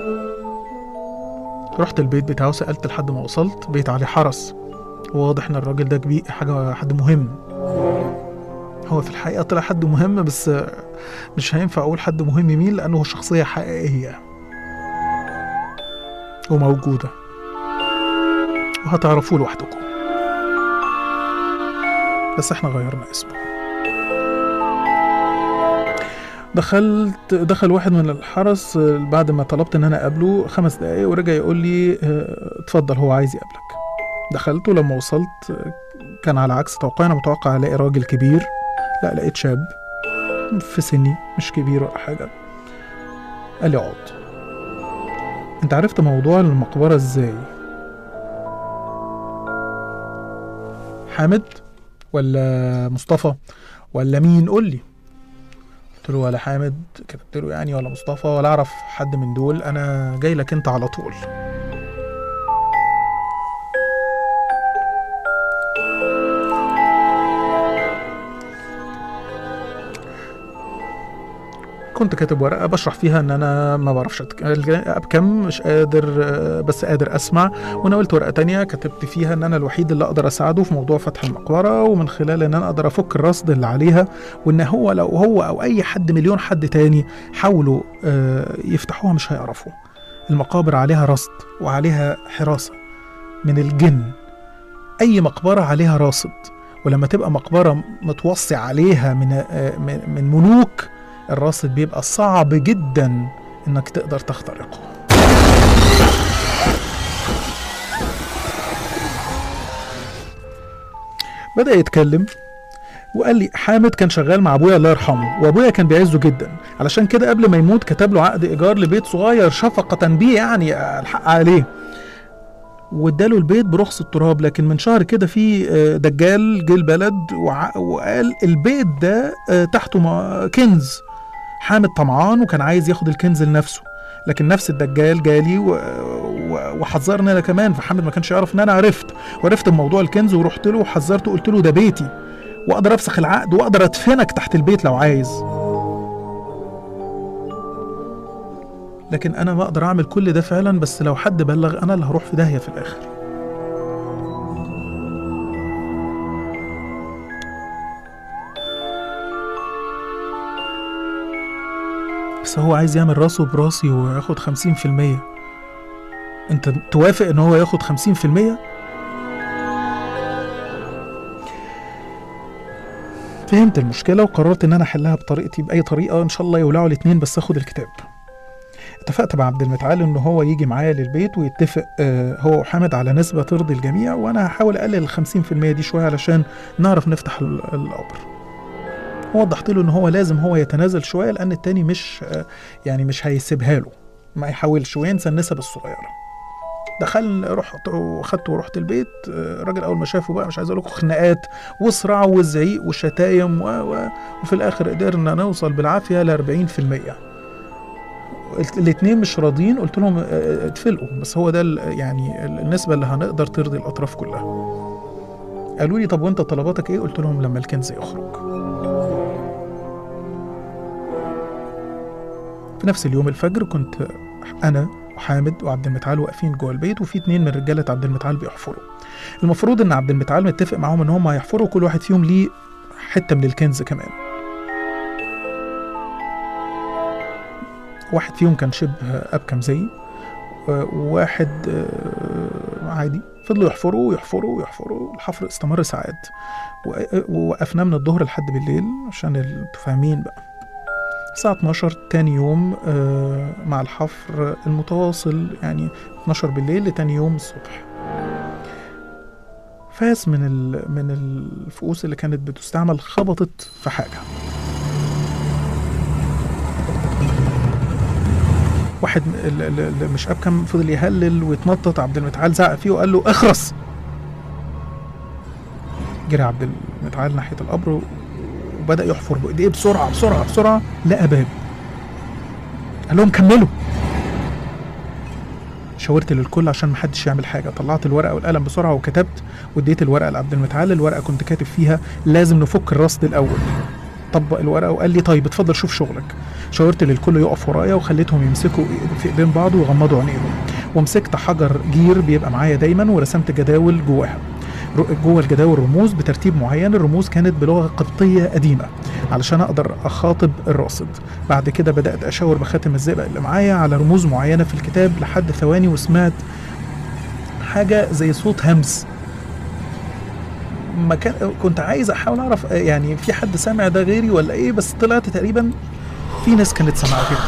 رحت البيت بتاعه سألت لحد ما وصلت بيت عليه حرس واضح ان الراجل ده كبير حاجة حد مهم هو في الحقيقة طلع حد مهم بس مش هينفع اقول حد مهم مين لانه شخصية حقيقية وموجودة وهتعرفوه لوحدكم بس احنا غيرنا اسمه دخلت دخل واحد من الحرس آه، بعد ما طلبت ان انا اقابله خمس دقايق ورجع يقول لي آه، اتفضل هو عايز يقابلك دخلت ولما وصلت آه، كان على عكس توقعي انا متوقع الاقي راجل كبير لا لقيت شاب في سني مش كبير ولا حاجه قال لي اقعد انت عرفت موضوع المقبره ازاي حامد ولا مصطفى ولا مين قول لي قلت له ولا حامد كتبت له يعني ولا مصطفى ولا اعرف حد من دول انا جاي لك انت على طول كنت كاتب ورقة بشرح فيها إن أنا ما بعرفش أتك- أبكم مش قادر آه، بس قادر أسمع وناولت ورقة تانية كتبت فيها إن أنا الوحيد اللي أقدر أساعده في موضوع فتح المقبرة ومن خلال إن أنا أقدر أفك الرصد اللي عليها وإن هو لو هو أو أي حد مليون حد تاني حاولوا آه، يفتحوها مش هيعرفوا المقابر عليها رصد وعليها حراسة من الجن أي مقبرة عليها راصد ولما تبقى مقبرة متوصي عليها من آه، من من ملوك الراصد بيبقى صعب جدا انك تقدر تخترقه بدأ يتكلم وقال لي حامد كان شغال مع ابويا الله يرحمه وابويا كان بيعزه جدا علشان كده قبل ما يموت كتب له عقد ايجار لبيت صغير شفقة بيه يعني الحق عليه واداله البيت برخص التراب لكن من شهر كده في آه، دجال جه البلد وع- وقال البيت ده آه، تحته ما- كنز حامد طمعان وكان عايز ياخد الكنز لنفسه لكن نفس الدجال جالي و... و... وحذرني انا كمان فحامد ما كانش يعرف ان انا عرفت وعرفت بموضوع الكنز ورحت له وحذرته قلت له ده بيتي واقدر افسخ العقد واقدر ادفنك تحت البيت لو عايز لكن انا ما اقدر اعمل كل ده فعلا بس لو حد بلغ انا اللي هروح في داهيه في الاخر بس هو عايز يعمل راسه براسي وياخد خمسين في المية انت توافق ان هو ياخد خمسين في المية فهمت المشكلة وقررت ان انا احلها بطريقتي بأي طريقة ان شاء الله يولعوا الاتنين بس اخد الكتاب اتفقت مع عبد المتعال ان هو يجي معايا للبيت ويتفق آه، هو وحامد على نسبة ترضي الجميع وانا هحاول اقلل الخمسين في المية دي شوية علشان نعرف نفتح ال- القبر وضحت له ان هو لازم هو يتنازل شويه لان التاني مش آه، يعني مش هيسيبها له ما يحاولش وينسى النسب الصغيره دخل رحت وخدته ورحت البيت آه، الراجل اول ما شافه بقى مش عايز اقول لكم خناقات وصراع وزعيق وشتايم و... و... وفي الاخر قدرنا نوصل بالعافيه ل 40% الاثنين مش راضيين قلت لهم آه، اتفلقوا بس هو ده ال- يعني النسبه اللي هنقدر ترضي الاطراف كلها قالوا لي طب وانت طلباتك ايه قلت لهم لما الكنز يخرج في نفس اليوم الفجر كنت انا وحامد وعبد المتعال واقفين جوه البيت وفي اتنين من رجاله عبد المتعال بيحفروا المفروض ان عبد المتعال متفق معاهم ان هم هيحفروا كل واحد فيهم ليه حته من الكنز كمان واحد فيهم كان شبه ابكم زيي و- وواحد آه، عادي فضلوا يحفروا ويحفروا ويحفروا الحفر استمر ساعات و- ووقفناه من الظهر لحد بالليل عشان ال- انتوا فاهمين بقى الساعة 12 تاني يوم آه، مع الحفر المتواصل يعني 12 بالليل لتاني يوم الصبح فاس من ال... من الفؤوس اللي كانت بتستعمل خبطت في حاجة واحد م- ال- ال- ال- مش أبكم فضل يهلل ويتنطط عبد المتعال زعق فيه وقال له اخرس جري عبد المتعال ناحية القبر و- وبدأ يحفر بإيديه بسرعة بسرعة بسرعة لقى باب قال لهم كملوا شاورت للكل عشان محدش يعمل حاجة طلعت الورقة والقلم بسرعة وكتبت واديت الورقة لعبد المتعال الورقة كنت كاتب فيها لازم نفك الرصد الأول طبق الورقة وقال لي طيب اتفضل شوف شغلك شاورت للكل يقف ورايا وخليتهم يمسكوا في ايدين بعض ويغمضوا عينيهم ومسكت حجر جير بيبقى معايا دايما ورسمت جداول جواها ر- جوه الجداول رموز بترتيب معين الرموز كانت بلغه قبطيه قديمه علشان اقدر اخاطب الراصد بعد كده بدات اشاور بخاتم الزئبق اللي معايا على رموز معينه في الكتاب لحد ثواني وسمعت حاجه زي صوت همس ما كان كنت عايز احاول اعرف آه، يعني في حد سامع ده غيري ولا ايه بس طلعت تقريبا في ناس كانت سامعه كده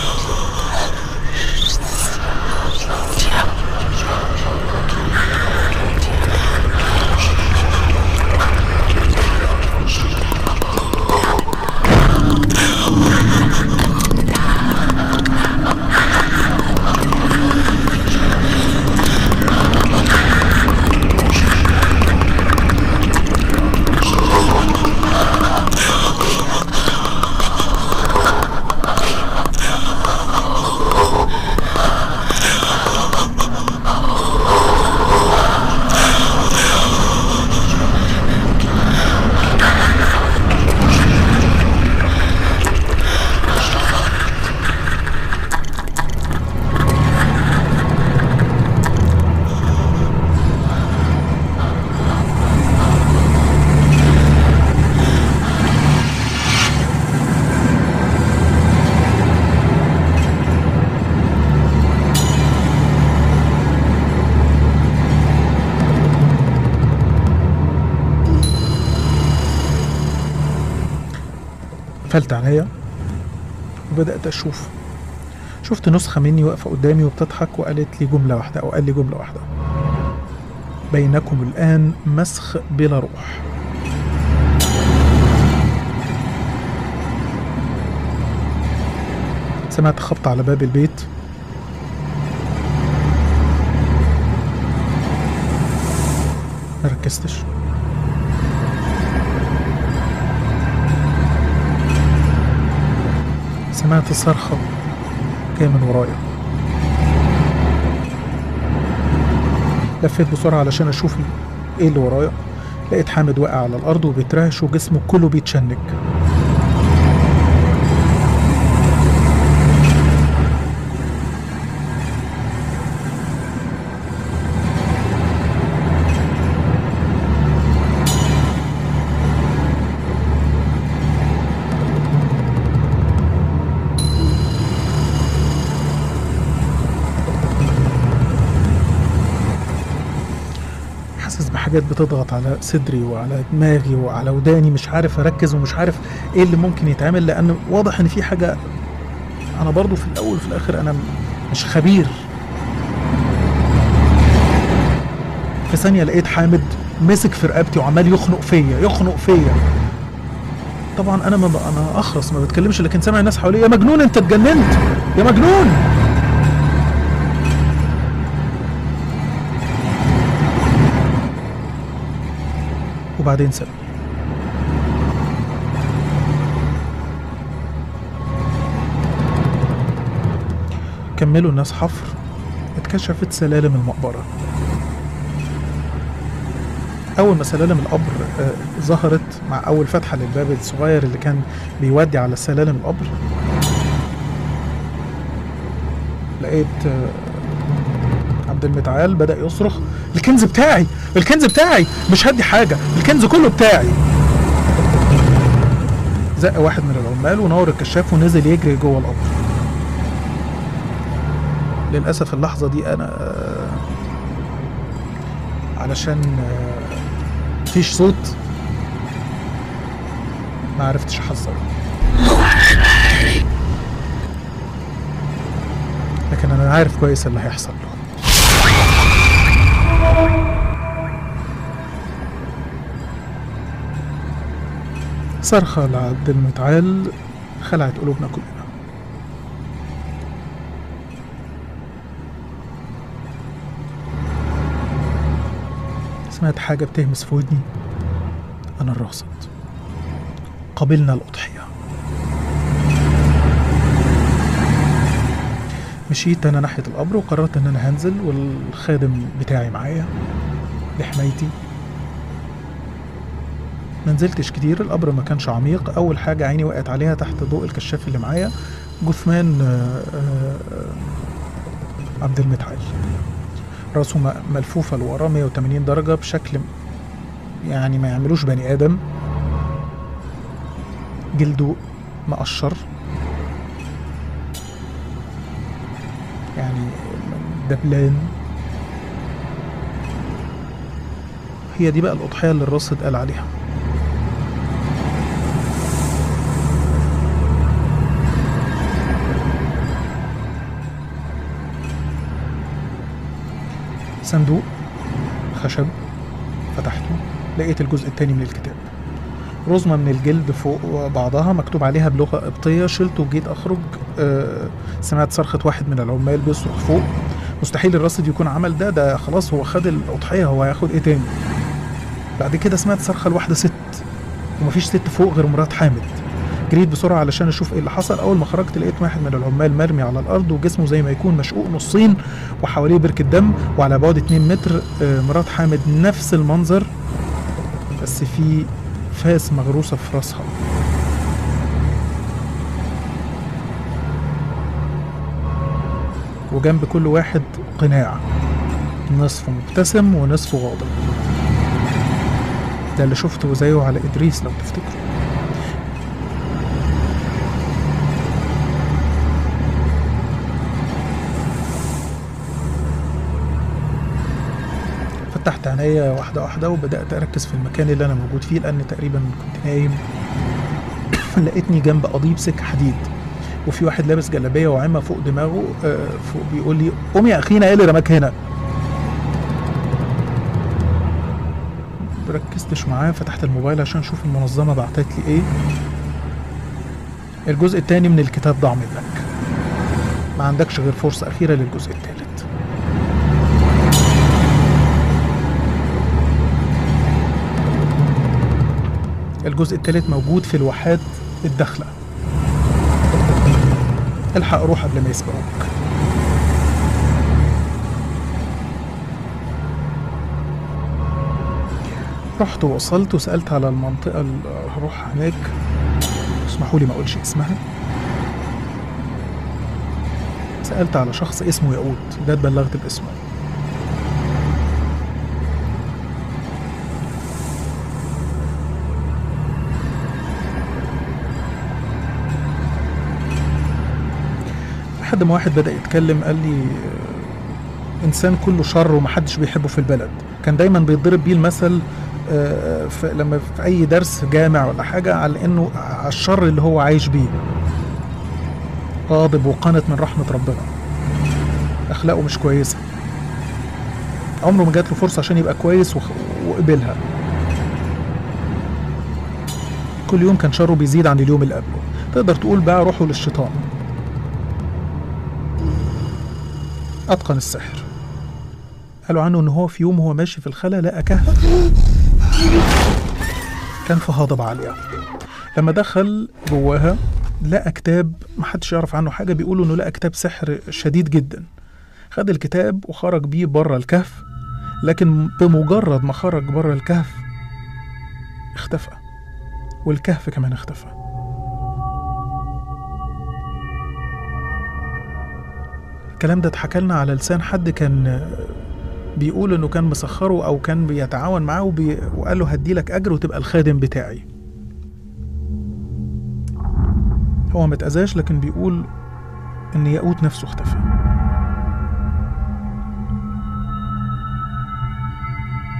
قفلت عليا وبدأت أشوف شفت نسخة مني واقفة قدامي وبتضحك وقالت لي جملة واحدة أو قال لي جملة واحدة بينكم الآن مسخ بلا روح سمعت خبط على باب البيت ما ركزتش سمعت صرخة جاية من ورايا لفيت بسرعة علشان أشوف إيه اللي ورايا لقيت حامد واقع على الأرض وبيترعش وجسمه كله بيتشنج حاسس بحاجات بتضغط على صدري وعلى دماغي وعلى وداني مش عارف اركز ومش عارف ايه اللي ممكن يتعمل لان واضح ان في حاجه انا برضو في الاول وفي الاخر انا م- مش خبير في ثانيه لقيت حامد مسك في رقبتي وعمال يخنق فيا يخنق فيا طبعا انا ما ب... انا اخرس ما بتكلمش لكن سامع الناس حواليا يا مجنون انت اتجننت يا مجنون وبعدين سابني كملوا الناس حفر اتكشفت سلالم المقبرة أول ما سلالم القبر آه، ظهرت مع أول فتحة للباب الصغير اللي كان بيودي على سلالم القبر لقيت آه، عبد المتعال بدأ يصرخ الكنز بتاعي الكنز بتاعي مش هدي حاجة الكنز كله بتاعي زق واحد من العمال ونور الكشاف ونزل يجري جوه القبر للأسف اللحظة دي أنا علشان آه، مفيش صوت ما عرفتش احذره لكن انا عارف كويس اللي هيحصل له صرخة لعبد المتعال خلعت قلوبنا كلنا سمعت حاجة بتهمس في ودني أنا الراصد قبلنا الأضحية مشيت أنا ناحية القبر وقررت إن أنا هنزل والخادم بتاعي معايا لحمايتي ما نزلتش كتير القبر ما كانش عميق أول حاجة عيني وقعت عليها تحت ضوء الكشاف اللي معايا جثمان آه، آه، عبد المتعال راسه م- ملفوفة لورا 180 درجة بشكل يعني ما يعملوش بني آدم جلده مقشر يعني دبلان هي دي بقى الأضحية اللي الراصد قال عليها صندوق خشب فتحته لقيت الجزء التاني من الكتاب رزمة من الجلد فوق بعضها مكتوب عليها بلغة قبطية شلته وجيت أخرج آه، سمعت صرخة واحد من العمال بيصرخ فوق مستحيل الراصد يكون عمل ده ده خلاص هو خد الأضحية هو هياخد إيه تاني بعد كده سمعت صرخة لواحدة ست ومفيش ست فوق غير مرات حامد جريت بسرعة علشان أشوف إيه اللي حصل أول ما خرجت لقيت واحد من العمال مرمي على الأرض وجسمه زي ما يكون مشقوق نصين وحواليه بركة دم وعلى بعد 2 متر آه، مرات حامد نفس المنظر بس في فاس مغروسة في راسها وجنب كل واحد قناع نصفه مبتسم ونصفه غاضب ده اللي شفته زيه على إدريس لو تفتكروا فتحت عينيا واحدة واحدة وبدأت أركز في المكان اللي أنا موجود فيه لأن تقريبا كنت نايم لقيتني جنب قضيب سكة حديد وفي واحد لابس جلابية وعمة فوق دماغه آه، فوق بيقول لي قوم يا أخينا إيه اللي رماك هنا ركزتش معاه فتحت الموبايل عشان أشوف المنظمة بعتت لي إيه الجزء التاني من الكتاب ضاع منك ما عندكش غير فرصة أخيرة للجزء التالت الجزء التالت موجود في الواحات الداخلة الحق روح قبل ما يسبقوك رحت ووصلت وسألت على المنطقة اللي هروح هناك اسمحوا لي ما اقولش اسمها سألت على شخص اسمه ياقوت ده اتبلغت باسمه لحد ما واحد بدأ يتكلم قال لي آه، إنسان كله شر ومحدش بيحبه في البلد كان دايما بيتضرب بيه المثل آه، في لما في أي درس جامع ولا حاجة على إنه على الشر اللي هو عايش بيه غاضب وقنط من رحمة ربنا أخلاقه مش كويسة عمره ما جات له فرصة عشان يبقى كويس وخ- وقبلها كل يوم كان شره بيزيد عن اليوم اللي قبله تقدر تقول بقى روحه للشيطان أتقن السحر قالوا عنه إن هو في يوم وهو ماشي في الخلا لقى كهف كان في هضبة عالية لما دخل جواها لقى كتاب محدش يعرف عنه حاجة بيقولوا إنه لقى كتاب سحر شديد جدا خد الكتاب وخرج بيه بره الكهف لكن بمجرد ما خرج بره الكهف اختفى والكهف كمان اختفى الكلام ده اتحكى لنا على لسان حد كان آه، بيقول انه كان مسخره او كان بيتعاون معاه وبي... وقال له هدي لك اجر وتبقى الخادم بتاعي هو ما اتأذاش لكن بيقول ان ياقوت نفسه اختفى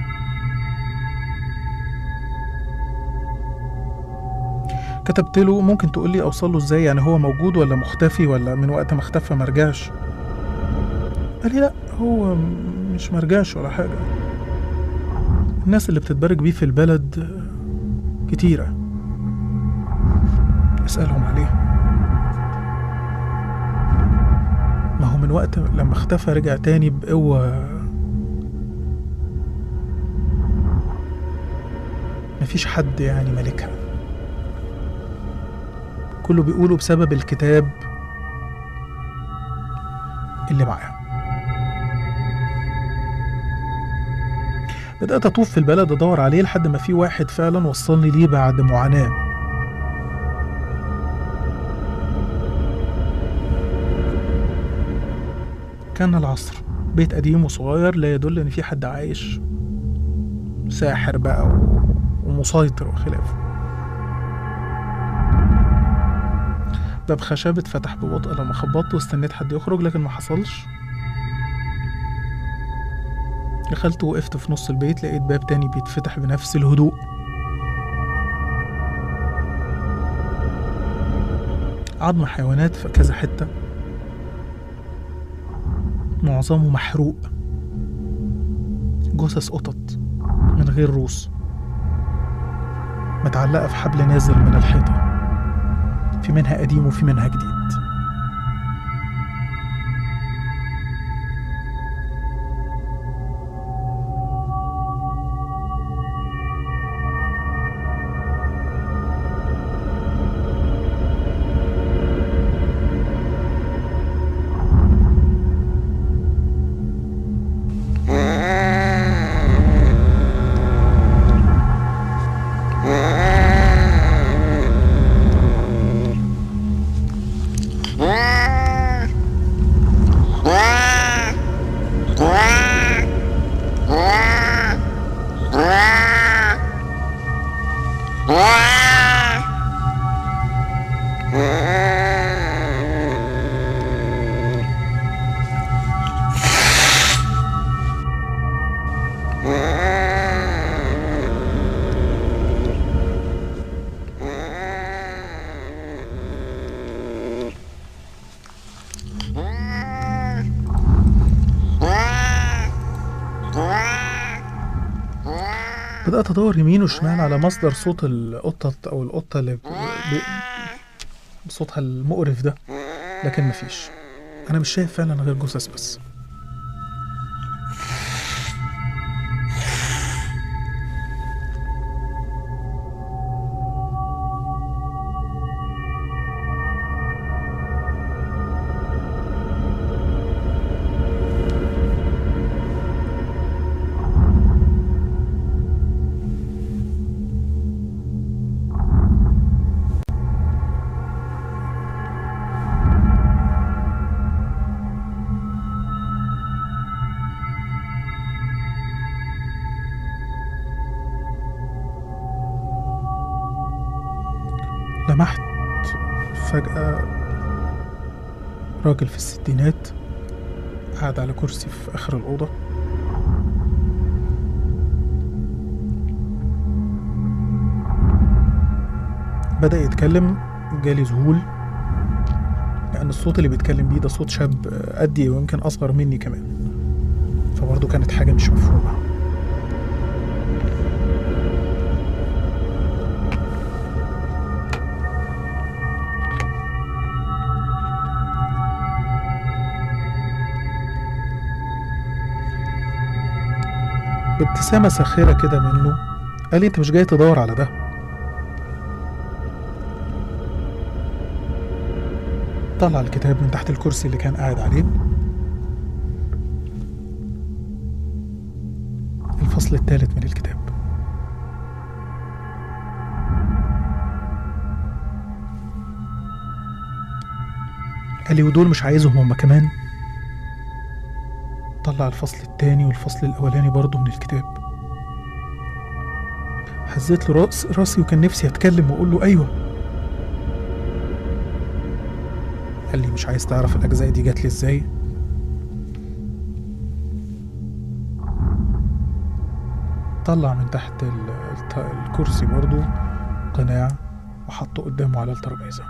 كتبت له ممكن تقول لي اوصل له ازاي يعني هو موجود ولا مختفي ولا من وقت ما اختفى ما رجعش قال لي لا هو م- مش مرجعش ولا حاجه الناس اللي بتتبرج بيه في البلد كتيره اسالهم عليه ما هو من وقت لما اختفى رجع تاني بقوه مفيش حد يعني ملكها كله بيقولوا بسبب الكتاب اللي معاه بدأت أطوف في البلد أدور عليه لحد ما في واحد فعلا وصلني ليه بعد معاناة كان العصر بيت قديم وصغير لا يدل إن في حد عايش ساحر بقى و- ومسيطر وخلافه باب خشب اتفتح ببطء لما خبطت واستنيت حد يخرج لكن ما حصلش دخلت وقفت في نص البيت لقيت باب تاني بيتفتح بنفس الهدوء عظم حيوانات في كذا حتة معظمه محروق جثث قطط من غير روس متعلقة في حبل نازل من الحيطة في منها قديم وفي منها جديد بدأت أدور يمين وشمال على مصدر صوت القطة أو القطة اللي ب... ب... بصوتها المقرف ده لكن مفيش أنا مش شايف فعلا غير جثث بس لمحت فجأة راجل في الستينات قاعد على كرسي في آخر الأوضة بدأ يتكلم جالي ذهول لأن الصوت اللي بيتكلم بيه ده صوت شاب قدي ويمكن أصغر مني كمان فبرضه كانت حاجة مش مفهومة بابتسامة ساخرة كده منه قال لي انت مش جاي تدور على ده طلع الكتاب من تحت الكرسي اللي كان قاعد عليه الفصل الثالث من الكتاب قال لي ودول مش عايزهم هما كمان طلع الفصل التاني والفصل الأولاني برضه من الكتاب هزيت له راس راسي وكان نفسي أتكلم وأقول له أيوه قال لي مش عايز تعرف الأجزاء دي جات لي إزاي طلع من تحت ال- الت- الكرسي برضه قناع وحطه قدامه على الترابيزة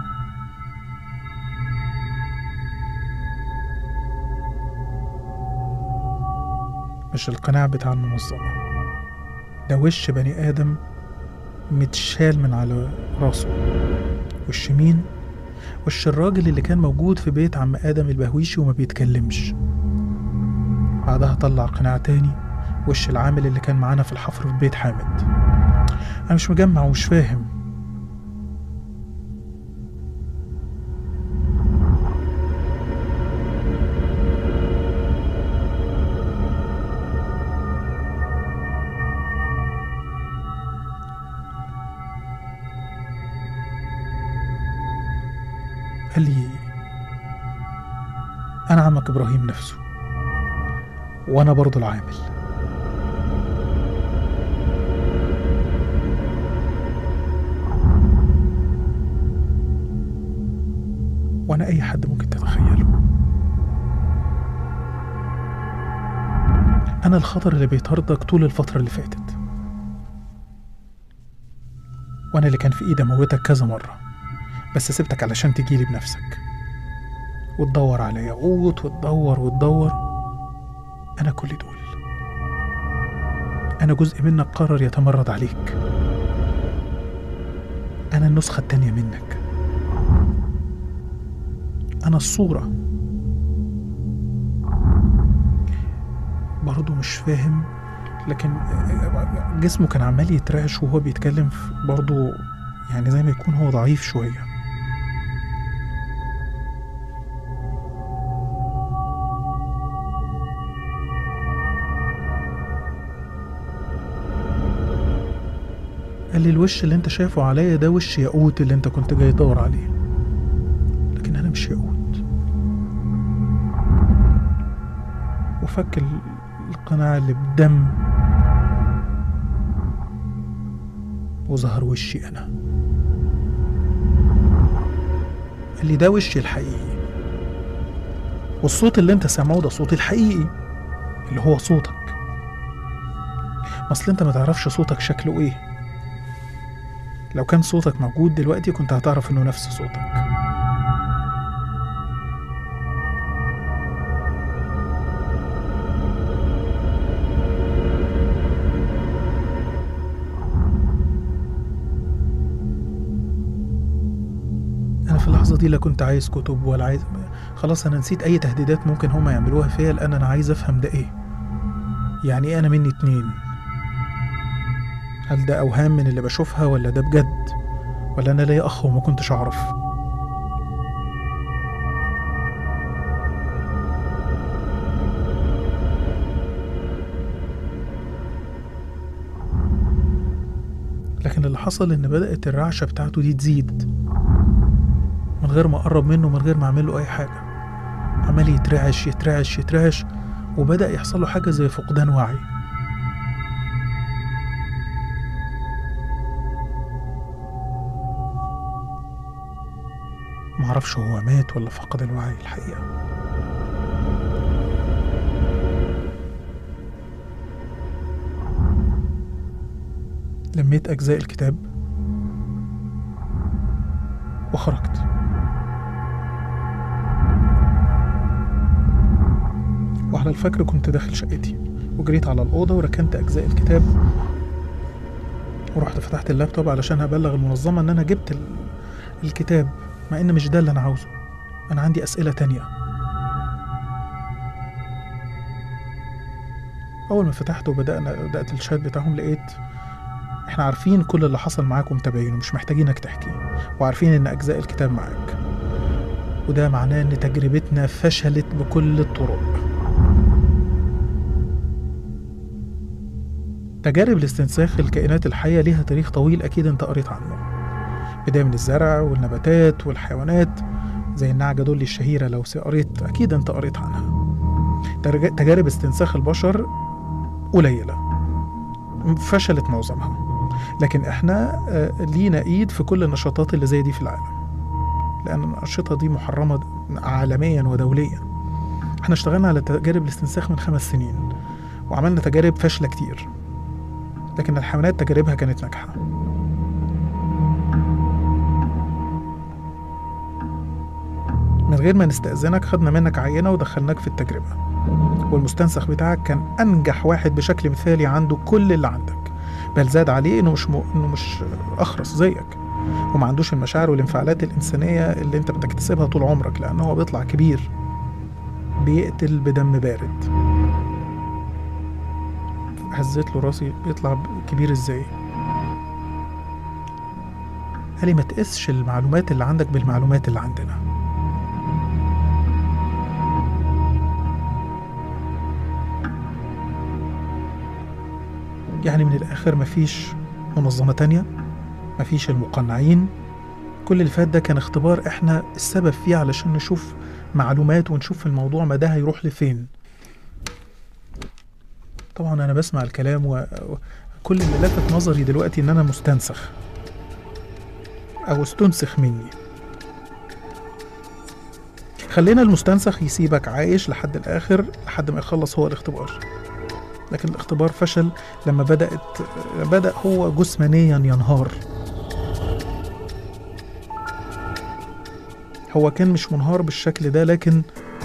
مش القناع بتاع المنظمة ده وش بني آدم متشال من على راسه وش مين؟ وش الراجل اللي كان موجود في بيت عم آدم البهويشي وما بيتكلمش بعدها طلع قناع تاني وش العامل اللي كان معانا في الحفر في بيت حامد أنا مش مجمع ومش فاهم قال لي أنا عمك إبراهيم نفسه وأنا برضو العامل وأنا أي حد ممكن تتخيله أنا الخطر اللي بيطاردك طول الفترة اللي فاتت وأنا اللي كان في إيدي أموتك كذا مرة بس سبتك علشان تجيلي بنفسك وتدور على ياقوت وتدور وتدور أنا كل دول أنا جزء منك قرر يتمرد عليك أنا النسخة التانية منك أنا الصورة برضه مش فاهم لكن جسمه كان عمال يترعش وهو بيتكلم في- برضه يعني زي ما يكون هو ضعيف شوية قال لي الوش اللي انت شايفه عليا ده وش ياقوت اللي انت كنت جاي تدور عليه لكن انا مش ياقوت وفك ال- القناع اللي بدم وظهر وشي انا قال لي ده وشي الحقيقي والصوت اللي انت سامعه ده صوتي الحقيقي اللي هو صوتك اصل انت ما تعرفش صوتك شكله ايه لو كان صوتك موجود دلوقتي كنت هتعرف انه نفس صوتك انا في اللحظه دي لا كنت عايز كتب ولا عايز خلاص انا نسيت اي تهديدات ممكن هما يعملوها فيا لان انا عايز افهم ده ايه يعني ايه انا مني اتنين هل ده اوهام من اللي بشوفها ولا ده بجد ولا انا ليا اخ وما كنتش اعرف لكن اللي حصل ان بدأت الرعشة بتاعته دي تزيد من غير ما اقرب منه من غير ما اعمل له اي حاجة عمال يترعش يترعش يترعش وبدأ يحصل له حاجة زي فقدان وعي معرفش هو مات ولا فقد الوعي الحقيقة لميت أجزاء الكتاب وخرجت وعلى الفجر كنت داخل شقتي وجريت على الأوضة وركنت أجزاء الكتاب ورحت فتحت اللابتوب علشان أبلغ المنظمة إن أنا جبت ال- الكتاب مع إن مش ده اللي أنا عاوزه أنا عندي أسئلة تانية أول ما فتحت وبدأنا بدأت الشات بتاعهم لقيت إحنا عارفين كل اللي حصل معاك ومتابعينه مش محتاجينك تحكي وعارفين إن أجزاء الكتاب معاك وده معناه إن تجربتنا فشلت بكل الطرق تجارب لاستنساخ الكائنات الحية ليها تاريخ طويل أكيد أنت قريت عنه بداية من الزرع والنباتات والحيوانات زي النعجة دول الشهيرة لو س- قريت أكيد أنت قريت عنها ترج- تجارب استنساخ البشر قليلة فشلت معظمها لكن احنا آه، لينا ايد في كل النشاطات اللي زي دي في العالم لان الانشطه دي محرمه عالميا ودوليا احنا اشتغلنا على تجارب الاستنساخ من خمس سنين وعملنا تجارب فاشله كتير لكن الحيوانات تجاربها كانت ناجحه من غير ما نستأذنك خدنا منك عينة ودخلناك في التجربة والمستنسخ بتاعك كان أنجح واحد بشكل مثالي عنده كل اللي عندك بل زاد عليه إنه مش م... إنه مش أخرس زيك وما عندوش المشاعر والانفعالات الإنسانية اللي أنت بتكتسبها طول عمرك لأنه هو بيطلع كبير بيقتل بدم بارد هزيت له راسي بيطلع كبير ازاي قال لي ما تقسش المعلومات اللي عندك بالمعلومات اللي عندنا يعني من الآخر مفيش منظمة تانية مفيش المقنعين كل اللي فات ده كان اختبار احنا السبب فيه علشان نشوف معلومات ونشوف الموضوع مداه هيروح لفين طبعا انا بسمع الكلام وكل اللي لفت نظري دلوقتي ان انا مستنسخ او استنسخ مني خلينا المستنسخ يسيبك عايش لحد الاخر لحد ما يخلص هو الاختبار لكن الاختبار فشل لما بدأت بدأ هو جسمانيا ينهار هو كان مش منهار بالشكل ده لكن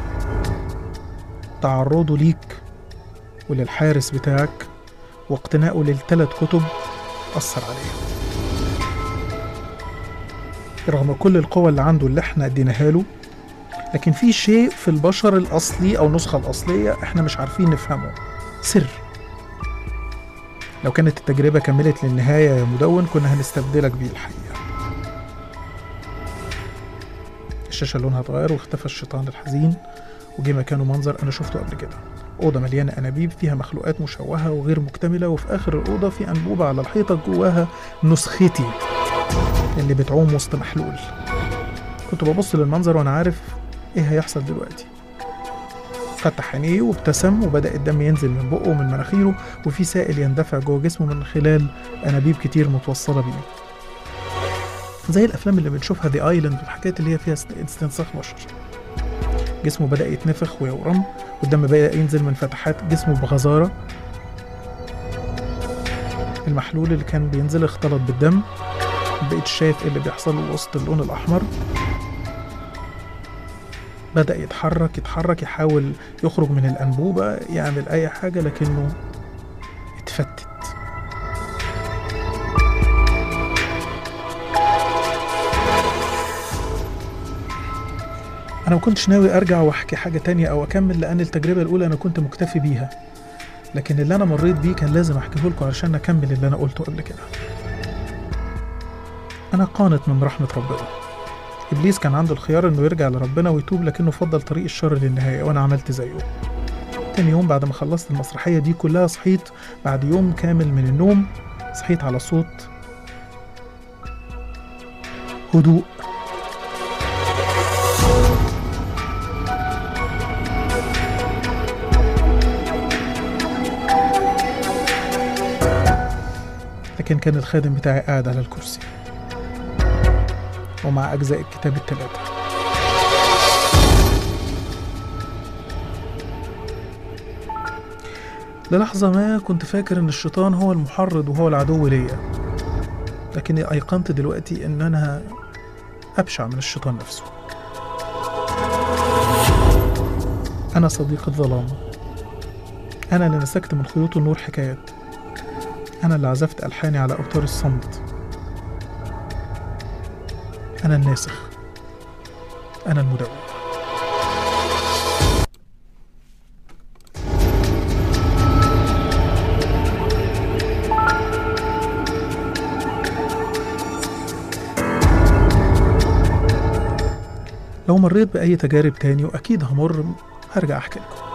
تعرضه ليك وللحارس بتاعك واقتنائه للثلاث كتب أثر عليه رغم كل القوة اللي عنده اللي احنا اديناها له لكن في شيء في البشر الأصلي أو النسخة الأصلية احنا مش عارفين نفهمه سر لو كانت التجربة كملت للنهاية يا مدون كنا هنستبدلك بيه الحقيقة الشاشة لونها اتغير واختفى الشيطان الحزين وجه مكانه منظر أنا شفته قبل كده أوضة مليانة أنابيب فيها مخلوقات مشوهة وغير مكتملة وفي آخر الأوضة في أنبوبة على الحيطة جواها نسختي اللي بتعوم وسط محلول كنت ببص للمنظر وأنا عارف إيه هيحصل دلوقتي فتح عينيه وابتسم وبدأ الدم ينزل من بقه ومن مناخيره وفي سائل يندفع جوه جسمه من خلال أنابيب كتير متوصلة بيه زي الأفلام اللي بنشوفها ذا ايلاند والحاجات اللي هي فيها است- استنساخ بشر جسمه بدأ يتنفخ ويورم والدم بدأ ينزل من فتحات جسمه بغزارة المحلول اللي كان بينزل اختلط بالدم مبقتش شايف ايه اللي بيحصل له وسط اللون الأحمر بدأ يتحرك يتحرك يحاول يخرج من الأنبوبة يعمل أي حاجة لكنه اتفتت أنا ما كنتش ناوي أرجع وأحكي حاجة تانية أو أكمل لأن التجربة الأولى أنا كنت مكتفي بيها لكن اللي أنا مريت بيه كان لازم أحكيه لكم علشان أكمل اللي أنا قلته قبل كده أنا قانت من رحمة ربنا إبليس كان عنده الخيار إنه يرجع لربنا ويتوب لكنه فضل طريق الشر للنهاية وأنا عملت زيه تاني يوم بعد ما خلصت المسرحية دي كلها صحيت بعد يوم كامل من النوم صحيت على صوت هدوء لكن كان الخادم بتاعي قاعد على الكرسي ومع أجزاء الكتاب الثلاثة للحظة ما كنت فاكر إن الشيطان هو المحرض وهو العدو ليا لكني أيقنت دلوقتي إن أنا أبشع من الشيطان نفسه أنا صديق الظلام أنا اللي نسكت من خيوط النور حكايات أنا اللي عزفت ألحاني على أوتار الصمت أنا الناسخ أنا المدون لو مريت بأي تجارب تاني وأكيد همر هرجع أحكي لكم